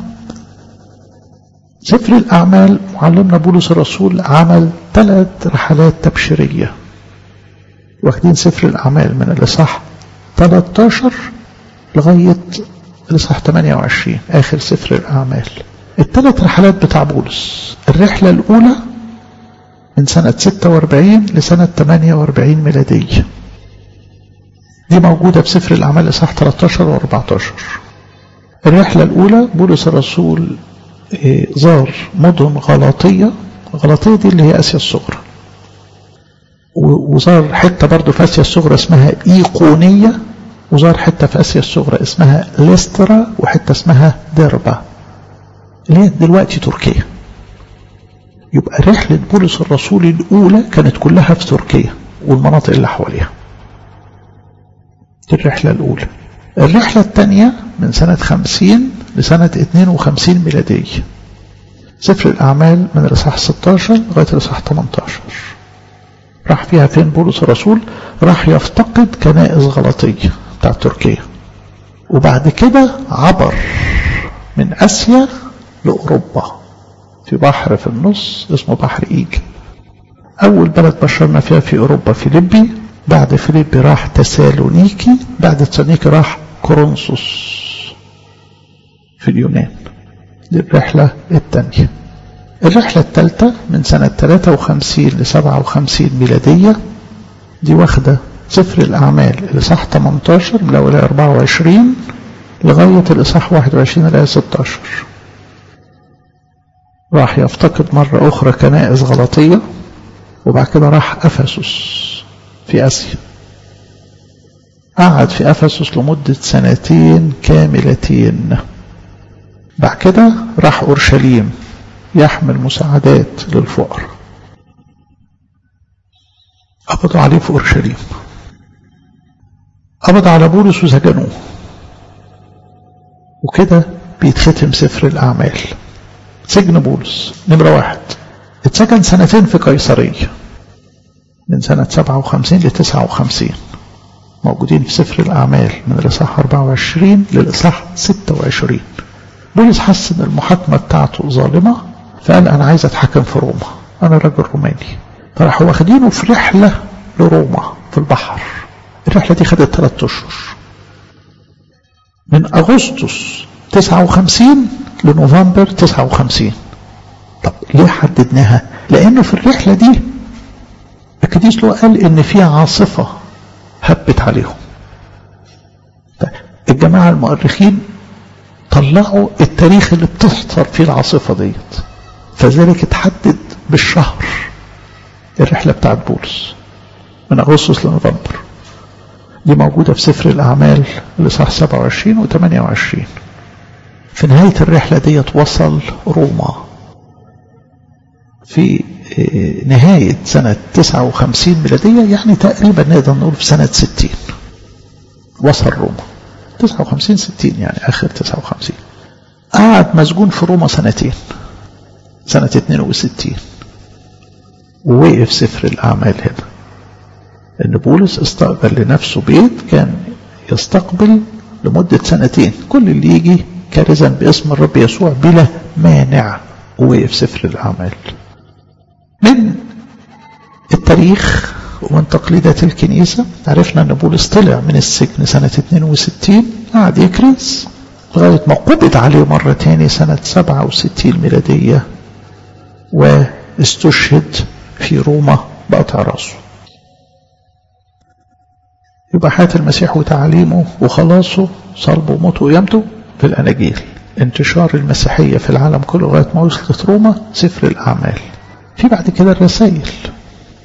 سفر الأعمال معلمنا بولس الرسول عمل ثلاث رحلات تبشيرية واخدين سفر الأعمال من الإصحاح 13 لغاية الإصحاح 28 آخر سفر الأعمال الثلاث رحلات بتاع بولس الرحلة الأولى من سنة 46 لسنة 48 ميلادية دي موجودة في سفر الأعمال إصحاح 13 و 14 الرحلة الأولى بولس الرسول زار مدن غلاطية غلاطية دي اللي هي آسيا الصغرى وزار حتة برضه في آسيا الصغرى اسمها إيقونية وزار حتة في آسيا الصغرى اسمها ليسترا وحتة اسمها ديربا اللي هي دلوقتي تركيا يبقى رحلة بولس الرسول الأولى كانت كلها في تركيا والمناطق اللي حواليها دي الرحلة الأولى الرحلة الثانية من سنة 50 لسنة 52 ميلادية سفر الأعمال من الإصحاح 16 لغاية الإصحاح 18 راح فيها فين بولس الرسول راح يفتقد كنائس غلطية بتاع تركيا وبعد كده عبر من آسيا لأوروبا في بحر في النص اسمه بحر إيجا أول بلد بشرنا فيها في أوروبا فيليبي بعد فيليبي راح تسالونيكي بعد تسالونيكي راح كورنثوس في اليونان دي الرحلة الثانية الرحلة الثالثة من سنة 53 ل 57 ميلادية دي واخدة سفر الأعمال الإصحاح 18 من الأول 24 لغاية الإصحاح 21 الآية 16 راح يفتقد مرة أخرى كنائس غلطية وبعد كده راح أفسس في آسيا قعد في أفسس لمدة سنتين كاملتين بعد كده راح أورشليم يحمل مساعدات للفقراء قبضوا عليه في أورشليم قبض على بولس وسجنوه وكده بيتختم سفر الأعمال سجن بولس نمرة واحد اتسجن سنتين في قيصرية من سنة 57 ل 59 موجودين في سفر الأعمال من الإصحاح 24 للإصحاح 26 بولس حس إن المحاكمة بتاعته ظالمة فقال أنا عايز أتحكم في روما أنا راجل روماني فراحوا واخدينه في رحلة لروما في البحر الرحلة دي خدت ثلاثة أشهر من أغسطس 59 لنوفمبر 59 طب ليه حددناها؟ لأنه في الرحلة دي القديس لو قال إن في عاصفة هبت عليهم الجماعة المؤرخين طلعوا التاريخ اللي بتحصل فيه العاصفة ديت فذلك اتحدد بالشهر الرحلة بتاعت بولس من أغسطس لنوفمبر دي موجودة في سفر الأعمال الإصحاح 27 و 28 في نهاية الرحلة ديت وصل روما في نهاية سنة 59 ميلادية يعني تقريبا نقدر نقول في سنة 60 وصل روما 59 60 يعني آخر 59 قعد مسجون في روما سنتين سنة 62 ووقف سفر الأعمال هنا إن بولس استقبل لنفسه بيت كان يستقبل لمدة سنتين كل اللي يجي كارزا باسم الرب يسوع بلا مانع ووقف سفر الأعمال من التاريخ ومن تقليدات الكنيسة عرفنا أن بولس طلع من السجن سنة 62 قعد يكرز لغاية ما قبض عليه مرة تاني سنة 67 ميلادية واستشهد في روما بقطع راسه يبقى حياة المسيح وتعليمه وخلاصه صلبه وموته وقيامته في الأناجيل انتشار المسيحية في العالم كله لغاية ما وصلت روما سفر الأعمال في بعد كده الرسائل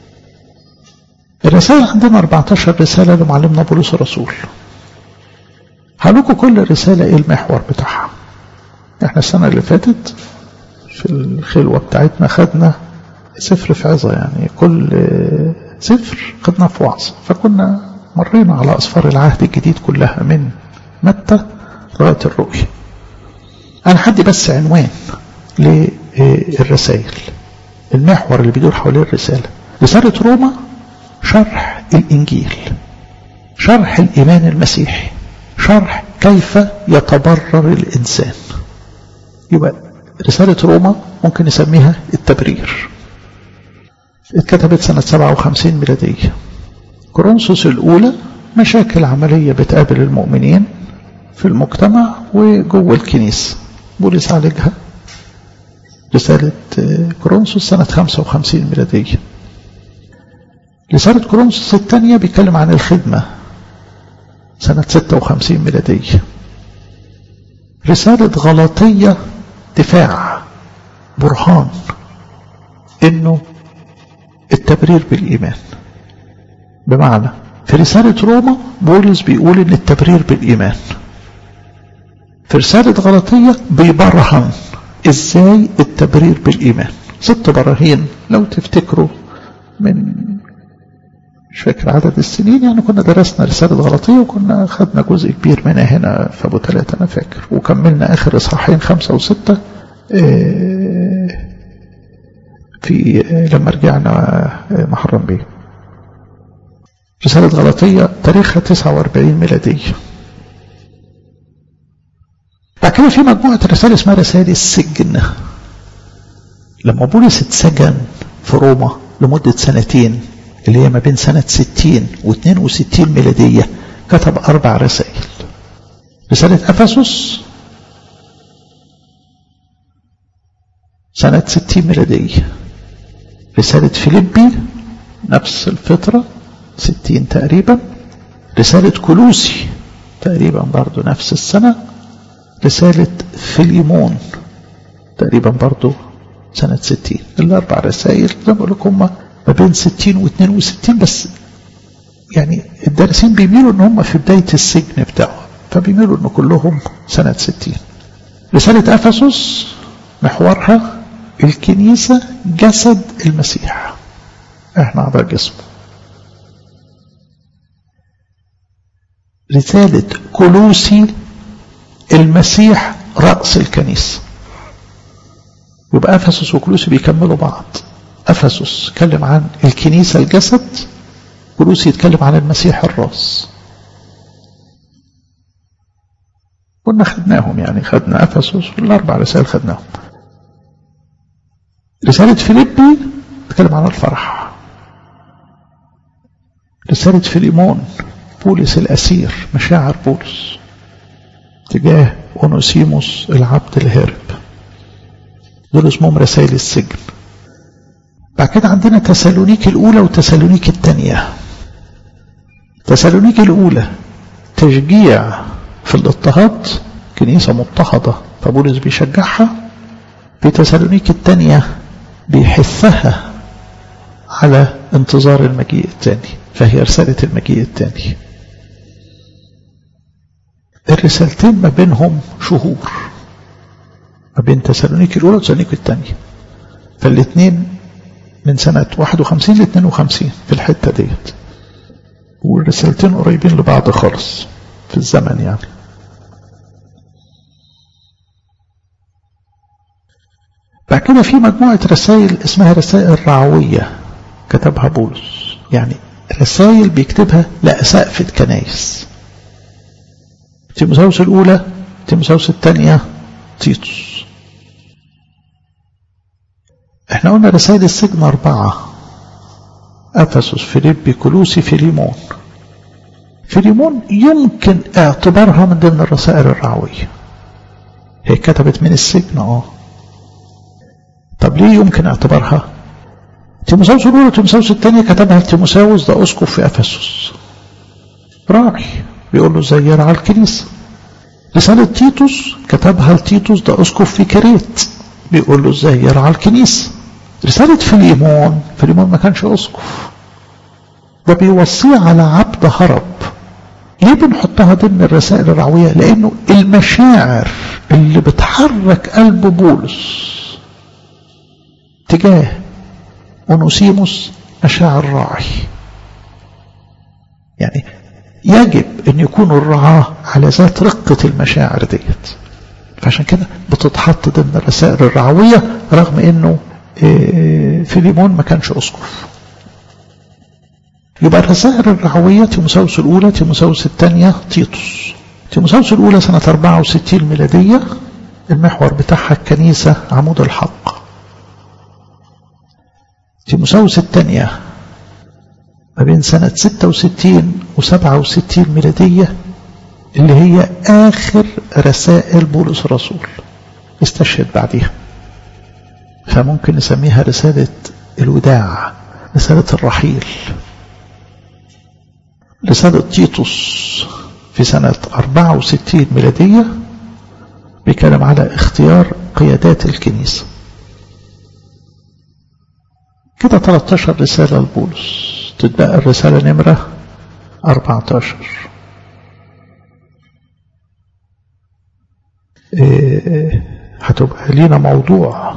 الرسائل عندنا 14 رسالة لمعلمنا بولس الرسول هلوكم كل رسالة ايه المحور بتاعها احنا السنة اللي فاتت في الخلوة بتاعتنا خدنا سفر في عظة يعني كل سفر خدنا في وعظ فكنا مرينا على أسفار العهد الجديد كلها من متى لغاية الرؤية أنا حدي بس عنوان للرسائل المحور اللي بيدور حوالين الرسالة رسالة روما شرح الإنجيل شرح الإيمان المسيحي شرح كيف يتبرر الإنسان يبقى رسالة روما ممكن نسميها التبرير اتكتبت سنة 57 ميلادية كورنثوس الأولى مشاكل عملية بتقابل المؤمنين في المجتمع وجوه الكنيسة بولس عالجها رسالة كورنثوس سنة 55 ميلادية رسالة كورنثوس الثانية بيتكلم عن الخدمة سنة 56 ميلادية رسالة غلطية دفاع برهان انه التبرير بالايمان بمعنى في رسالة روما بولس بيقول ان التبرير بالايمان في رسالة غلطية بيبرهن ازاي التبرير بالايمان ست براهين لو تفتكروا من مش فاكر عدد السنين يعني كنا درسنا رسالة غلطية وكنا خدنا جزء كبير منها هنا في أبو ثلاثة أنا فاكر وكملنا آخر إصحاحين خمسة وستة في لما رجعنا محرم بيه رسالة غلطية تاريخها 49 ميلادية بعد كده في مجموعة رسائل اسمها رسائل السجن لما بولس اتسجن في روما لمدة سنتين اللي هي ما بين سنة 60 و 62 ميلادية كتب أربع رسائل رسالة أفسس سنة 60 ميلادية رسالة فيليبي نفس الفترة 60 تقريبا رسالة كلوسي تقريبا برضو نفس السنة رسالة فيليمون تقريبا برضو سنة 60 الأربع رسائل زي ما بقول لكم ما بين 60 و 62 بس يعني الدارسين بيميلوا ان هم في بداية السجن بتاعهم فبيميلوا ان كلهم سنة 60 رسالة افسس محورها الكنيسة جسد المسيح احنا اعضاء جسمه رسالة كلوسي المسيح رأس الكنيسة يبقى افسس وكلوسي بيكملوا بعض أفسس يتكلم عن الكنيسة الجسد كلوسي يتكلم عن المسيح الراس كنا خدناهم يعني خدنا أفسس والأربع رسائل خدناهم رسالة فيليبي تتكلم عن الفرح رسالة فيليمون بولس الأسير مشاعر بولس تجاه أونوسيموس العبد الهارب دول اسمهم رسائل السجن بعد كده عندنا تسالونيك الأولى وتسالونيك الثانية تسالونيك الأولى تشجيع في الاضطهاد كنيسة مضطهدة فبولس بيشجعها في تسالونيك الثانية بيحثها على انتظار المجيء الثاني فهي رسالة المجيء الثاني الرسالتين ما بينهم شهور ما بين تسالونيك الأولى وتسالونيك الثانية فالاثنين من سنة 51 ل 52 في الحتة ديت والرسالتين قريبين لبعض خالص في الزمن يعني بعد كده في مجموعة رسائل اسمها رسائل رعوية كتبها بولس يعني رسائل بيكتبها لأسقفة كنايس تيموثاوس الأولى تيموثاوس الثانية تيتوس احنا قلنا رسائل السجن أربعة أفسس فيليبي كلوسي فيليمون فيليمون يمكن اعتبارها من ضمن الرسائل الرعوية هي كتبت من السجن اه طب ليه يمكن اعتبارها تيموساوس الأولى وتيموساوس الثانية كتبها تيموساوس ده أسقف في أفسس راعي بيقول له ازاي يرعى الكنيسة رسالة تيتوس كتبها لتيتوس ده أسقف في كريت بيقول له ازاي يرعى الكنيسة رسالة فيليمون فيليمون ما كانش أسقف ده بيوصيه على عبد هرب ليه بنحطها ضمن الرسائل الرعوية لأنه المشاعر اللي بتحرك قلب بولس تجاه أونوسيموس مشاعر راعي يعني يجب أن يكونوا الرعاة على ذات رقة المشاعر ديت فعشان كده بتتحط ضمن الرسائل الرعوية رغم أنه فيليمون ما كانش أسقف يبقى الرسائل الرعوية تيموساوس الأولى تيموساوس الثانية تيتوس تيموساوس الأولى سنة 64 ميلادية المحور بتاعها الكنيسة عمود الحق تيموساوس الثانية ما بين سنة 66 و 67 ميلادية اللي هي آخر رسائل بولس الرسول استشهد بعديها فممكن نسميها رسالة الوداع رسالة الرحيل رسالة تيتوس في سنة 64 ميلادية بيتكلم على اختيار قيادات الكنيسة كده 13 رسالة لبولس تتبقى الرسالة نمرة 14 إيه هتبقى لينا موضوع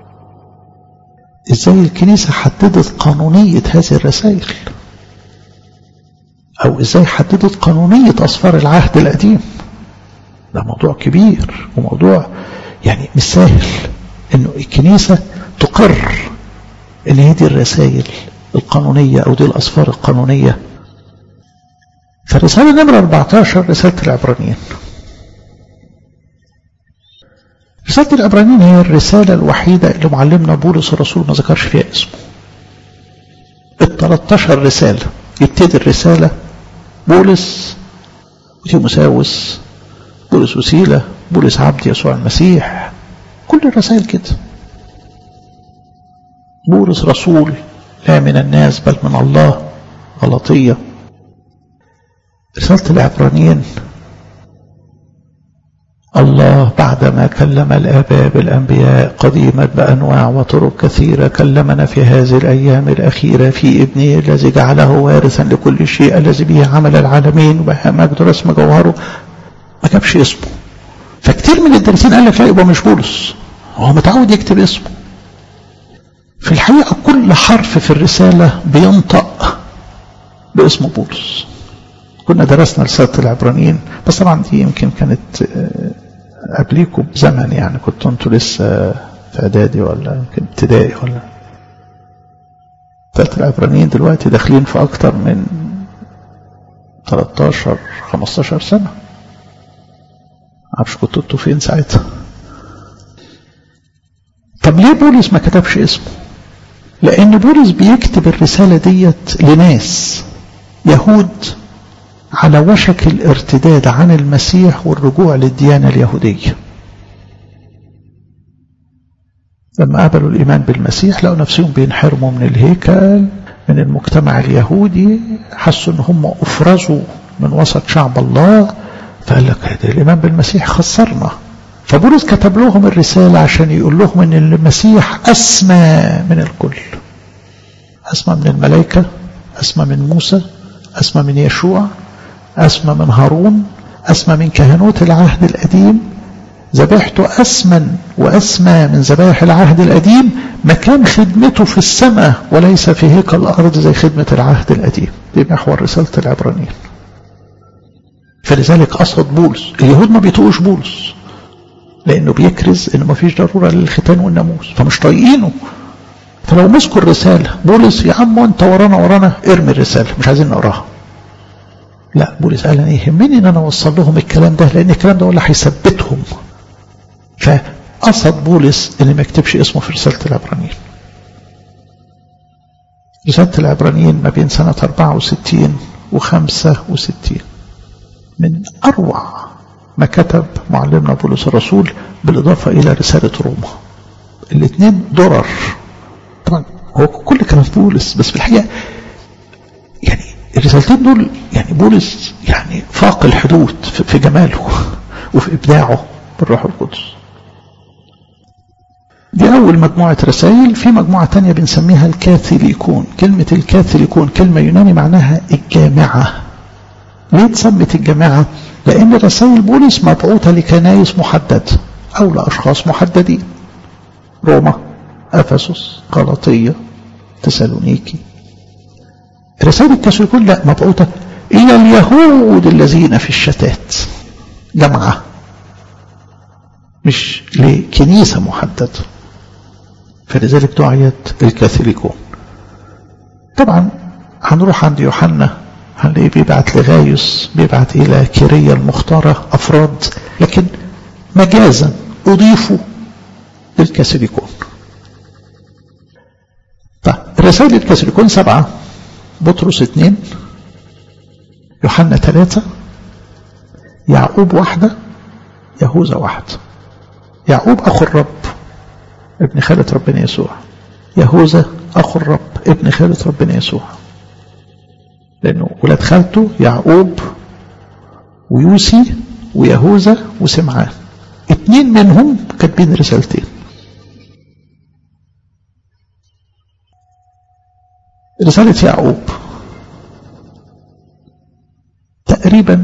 ازاي الكنيسة حددت قانونية هذه الرسائل او ازاي حددت قانونية اصفار العهد القديم ده موضوع كبير وموضوع يعني مش سهل انه الكنيسة تقر ان هي دي الرسائل القانونية او دي الاصفار القانونية فالرسالة نمرة 14 رسالة العبرانيين رسالة العبرانيين هي الرسالة الوحيدة اللي معلمنا بولس الرسول ما ذكرش فيها اسمه ال 13 رسالة يبتدي الرسالة بولس وتيموساوس بولس وسيلة بولس عبد يسوع المسيح كل الرسائل كده بولس رسول لا من الناس بل من الله غلطية رسالة العبرانيين الله بعدما كلم الآباء بالأنبياء قديما بأنواع وطرق كثيرة كلمنا في هذه الأيام الأخيرة في ابنه الذي جعله وارثا لكل شيء الذي به عمل العالمين وبها مجد رسم جوهره ما جابش اسمه فكتير من الدارسين قال لك لا يبقى مش بولس هو متعود يكتب اسمه في الحقيقة كل حرف في الرسالة بينطق باسم بولس كنا درسنا رسالة العبرانيين بس طبعا دي يمكن كانت قبليكم بزمن يعني كنتوا انتوا لسه في اعدادي ولا يمكن ابتدائي ولا رسالة العبرانيين دلوقتي داخلين في اكتر من 13 15 سنة معرفش كنتوا انتوا فين ساعتها طب ليه بولس ما كتبش اسمه لان بولس بيكتب الرسالة ديت لناس يهود على وشك الارتداد عن المسيح والرجوع للديانة اليهودية لما قبلوا الإيمان بالمسيح لقوا نفسهم بينحرموا من الهيكل من المجتمع اليهودي حسوا ان هم افرزوا من وسط شعب الله فقال لك هذا الإيمان بالمسيح خسرنا فبولس كتب لهم الرسالة عشان يقول لهم ان المسيح أسمى من الكل أسمى من الملائكة أسمى من موسى أسمى من يشوع أسمى من هارون أسمى من كهنوت العهد القديم ذبيحته أسمن وأسمى من ذبائح العهد القديم مكان خدمته في السماء وليس في هيكل الأرض زي خدمة العهد القديم دي محور رسالة العبرانيين فلذلك قصد بولس اليهود ما بيطقوش بولس لأنه بيكرز إنه ما فيش ضرورة للختان والناموس فمش طايقينه فلو مسكوا الرسالة بولس يا عم انت ورانا ورانا ارمي الرسالة مش عايزين نقراها لا بولس قال انا يهمني ان انا اوصل لهم الكلام ده لان الكلام ده هو اللي هيثبتهم فقصد بولس ان ما يكتبش اسمه في رساله العبرانيين رساله العبرانيين ما بين سنه 64 و65 من اروع ما كتب معلمنا بولس الرسول بالاضافه الى رساله روما الاثنين درر طبعا هو كل كلام بولس بس في الحقيقه يعني الرسالتين دول يعني بولس يعني فاق الحدود في جماله وفي إبداعه بالروح القدس دي أول مجموعة رسائل في مجموعة تانية بنسميها الكاثوليكون كلمة الكاثوليكون كلمة يوناني معناها الجامعة ليه اتسمت الجماعة لأن رسائل بولس مبعوثة لكنايس محددة أو لأشخاص محددين روما أفسس غلطية تسالونيكي رسائل التسويقون لا مبعوثة إلى اليهود الذين في الشتات جمعة مش لكنيسة محددة فلذلك دعيت الكاثوليكون طبعا هنروح عند يوحنا هنلاقيه بيبعت لغايوس بيبعت إلى كيريا المختارة أفراد لكن مجازا أضيفوا للكاثوليكون طيب رسائل الكاثوليكون سبعة بطرس اثنين يوحنا ثلاثة يعقوب واحدة يهوذا واحدة يعقوب أخو الرب ابن خالة ربنا يسوع يهوذا أخو الرب ابن خالة ربنا يسوع لأنه ولاد خالته يعقوب ويوسي ويهوذا وسمعان اتنين منهم كاتبين رسالتين رسالة يعقوب تقريبا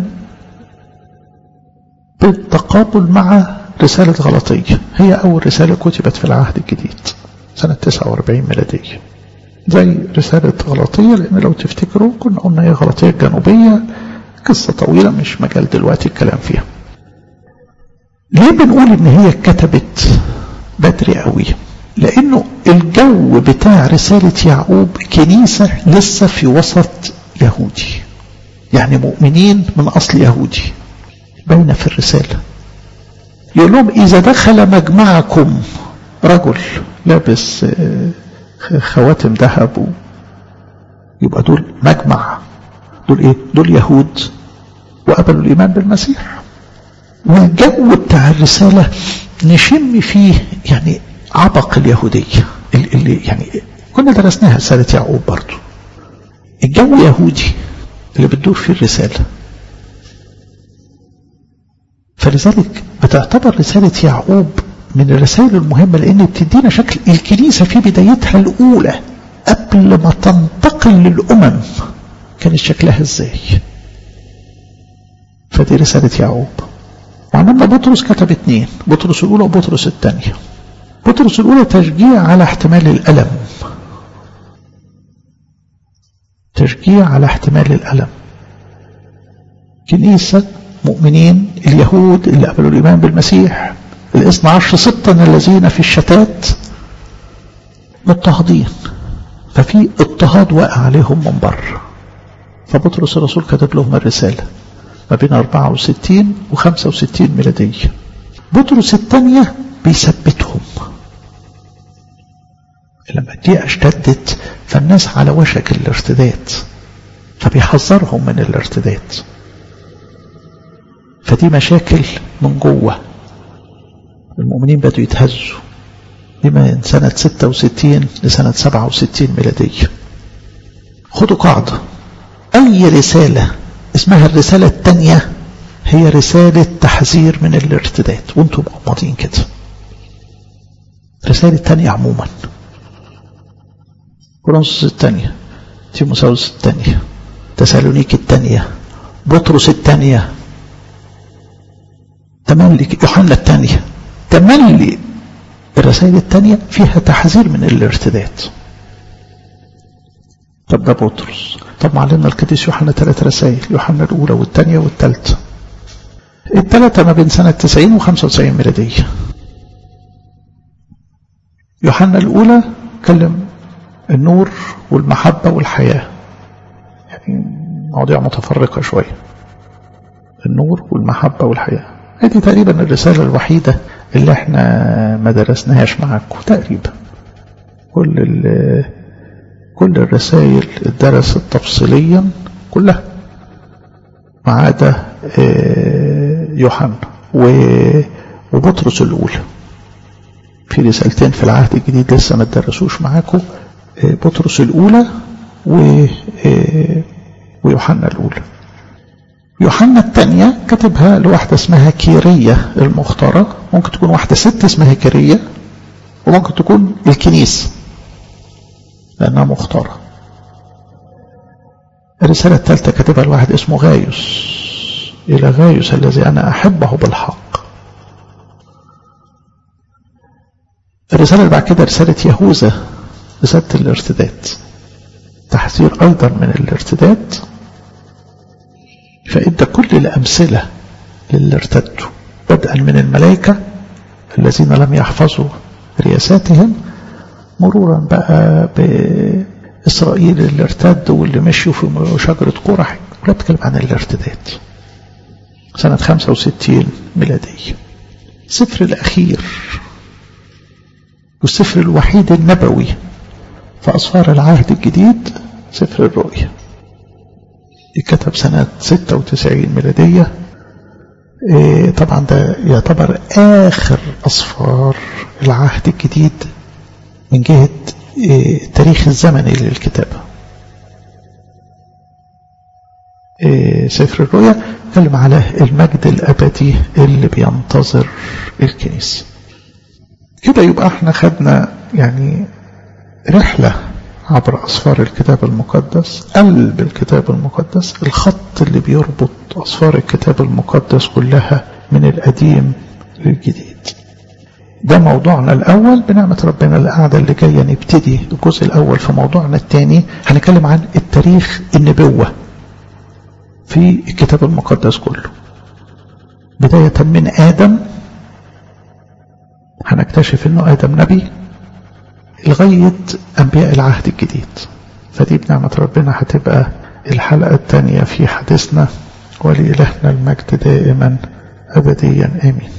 بالتقابل مع رسالة غلطية هي أول رسالة كتبت في العهد الجديد سنة 49 ميلادية زي رسالة غلطية لأن لو تفتكروا كنا قلنا هي غلطية الجنوبية قصة طويلة مش مجال دلوقتي الكلام فيها ليه بنقول ان هي كتبت بدري قوي لانه الجو بتاع رسالة يعقوب كنيسة لسه في وسط يهودي يعني مؤمنين من اصل يهودي باينة في الرسالة يقول لهم اذا دخل مجمعكم رجل لابس خواتم ذهب يبقى دول مجمع دول ايه دول يهود وقبلوا الايمان بالمسيح والجو بتاع الرسالة نشم فيه يعني عبق اليهودية اللي يعني كنا درسناها رسالة يعقوب برضو الجو يهودي اللي بتدور فيه الرسالة فلذلك بتعتبر رسالة يعقوب من الرسائل المهمة لأن بتدينا شكل الكنيسة في بدايتها الأولى قبل ما تنتقل للأمم كانت شكلها ازاي فدي رسالة يعقوب وعندما بطرس كتب اثنين بطرس الأولى وبطرس الثانية بطرس الأولى تشجيع على احتمال الألم تشجيع على احتمال الألم كنيسة مؤمنين اليهود اللي قبلوا الإيمان بالمسيح الاثنى عشر ستا الذين في الشتات مضطهدين ففي اضطهاد واقع عليهم من بره فبطرس الرسول كتب لهم الرسالة ما بين 64 و 65 ميلادية بطرس الثانية بيثبتهم لما الدقيقة اشتدت فالناس على وشك الارتداد فبيحذرهم من الارتداد فدي مشاكل من جوه المؤمنين بدوا يتهزوا دي من سنة 66 لسنة 67 ميلادية خدوا قاعدة أي رسالة اسمها الرسالة الثانية هي رسالة تحذير من الارتداد وانتم مغمضين كده رسالة الثانية عموما كورنثوس الثانية تيموساوس الثانية تسالونيك الثانية بطرس الثانية تملي يوحنا الثانية تملي الرسائل الثانية فيها تحذير من الارتداد طب ده بطرس طب معلمنا القديس يوحنا ثلاث رسائل يوحنا الأولى والثانية والثالثة الثلاثة ما بين سنة 90 و 95 ميلادية يوحنا الأولى كلم النور والمحبة والحياة يعني مواضيع متفرقة شوية النور والمحبة والحياة هذه تقريبا الرسالة الوحيدة اللي احنا ما درسناهاش معاكم تقريبا كل كل الرسائل اتدرست تفصيليا كلها ما عدا يوحنا وبطرس الأولى في رسالتين في العهد الجديد لسه ما اتدرسوش معاكم بطرس الأولى ويوحنا الأولى يوحنا الثانية كتبها لواحدة اسمها كيرية المختارة ممكن تكون واحدة ست اسمها كيرية وممكن تكون الكنيسة لأنها مختارة الرسالة الثالثة كاتبها الواحد اسمه غايوس إلى غايوس الذي أنا أحبه بالحق الرسالة اللي بعد كده رسالة يهوذا رسالة الارتداد تحذير أيضا من الارتداد فإدى كل الأمثلة للي ارتدوا بدءا من الملائكة الذين لم يحفظوا رياساتهم مرورا بقى بإسرائيل اللي ارتد واللي مشوا في شجرة قرح ولا بتكلم عن الارتداد سنة 65 ميلادية سفر الأخير والسفر الوحيد النبوي في أسفار العهد الجديد سفر الرؤيا اتكتب سنة 96 ميلادية إيه طبعا ده يعتبر آخر أسفار العهد الجديد من جهة إيه التاريخ الزمني للكتابة إيه سفر الرؤيا اتكلم على المجد الأبدي اللي بينتظر الكنيسة كده يبقى احنا خدنا يعني رحلة عبر أسفار الكتاب المقدس قلب الكتاب المقدس الخط اللي بيربط أسفار الكتاب المقدس كلها من القديم للجديد ده موضوعنا الأول بنعمة ربنا القعدة اللي جاية نبتدي الجزء الأول في موضوعنا الثاني هنتكلم عن التاريخ النبوة في الكتاب المقدس كله بداية من آدم هنكتشف انه آدم نبي لغاية أنبياء العهد الجديد فدي بنعمة ربنا هتبقى الحلقة الثانية في حديثنا ولإلهنا المجد دائما أبديا آمين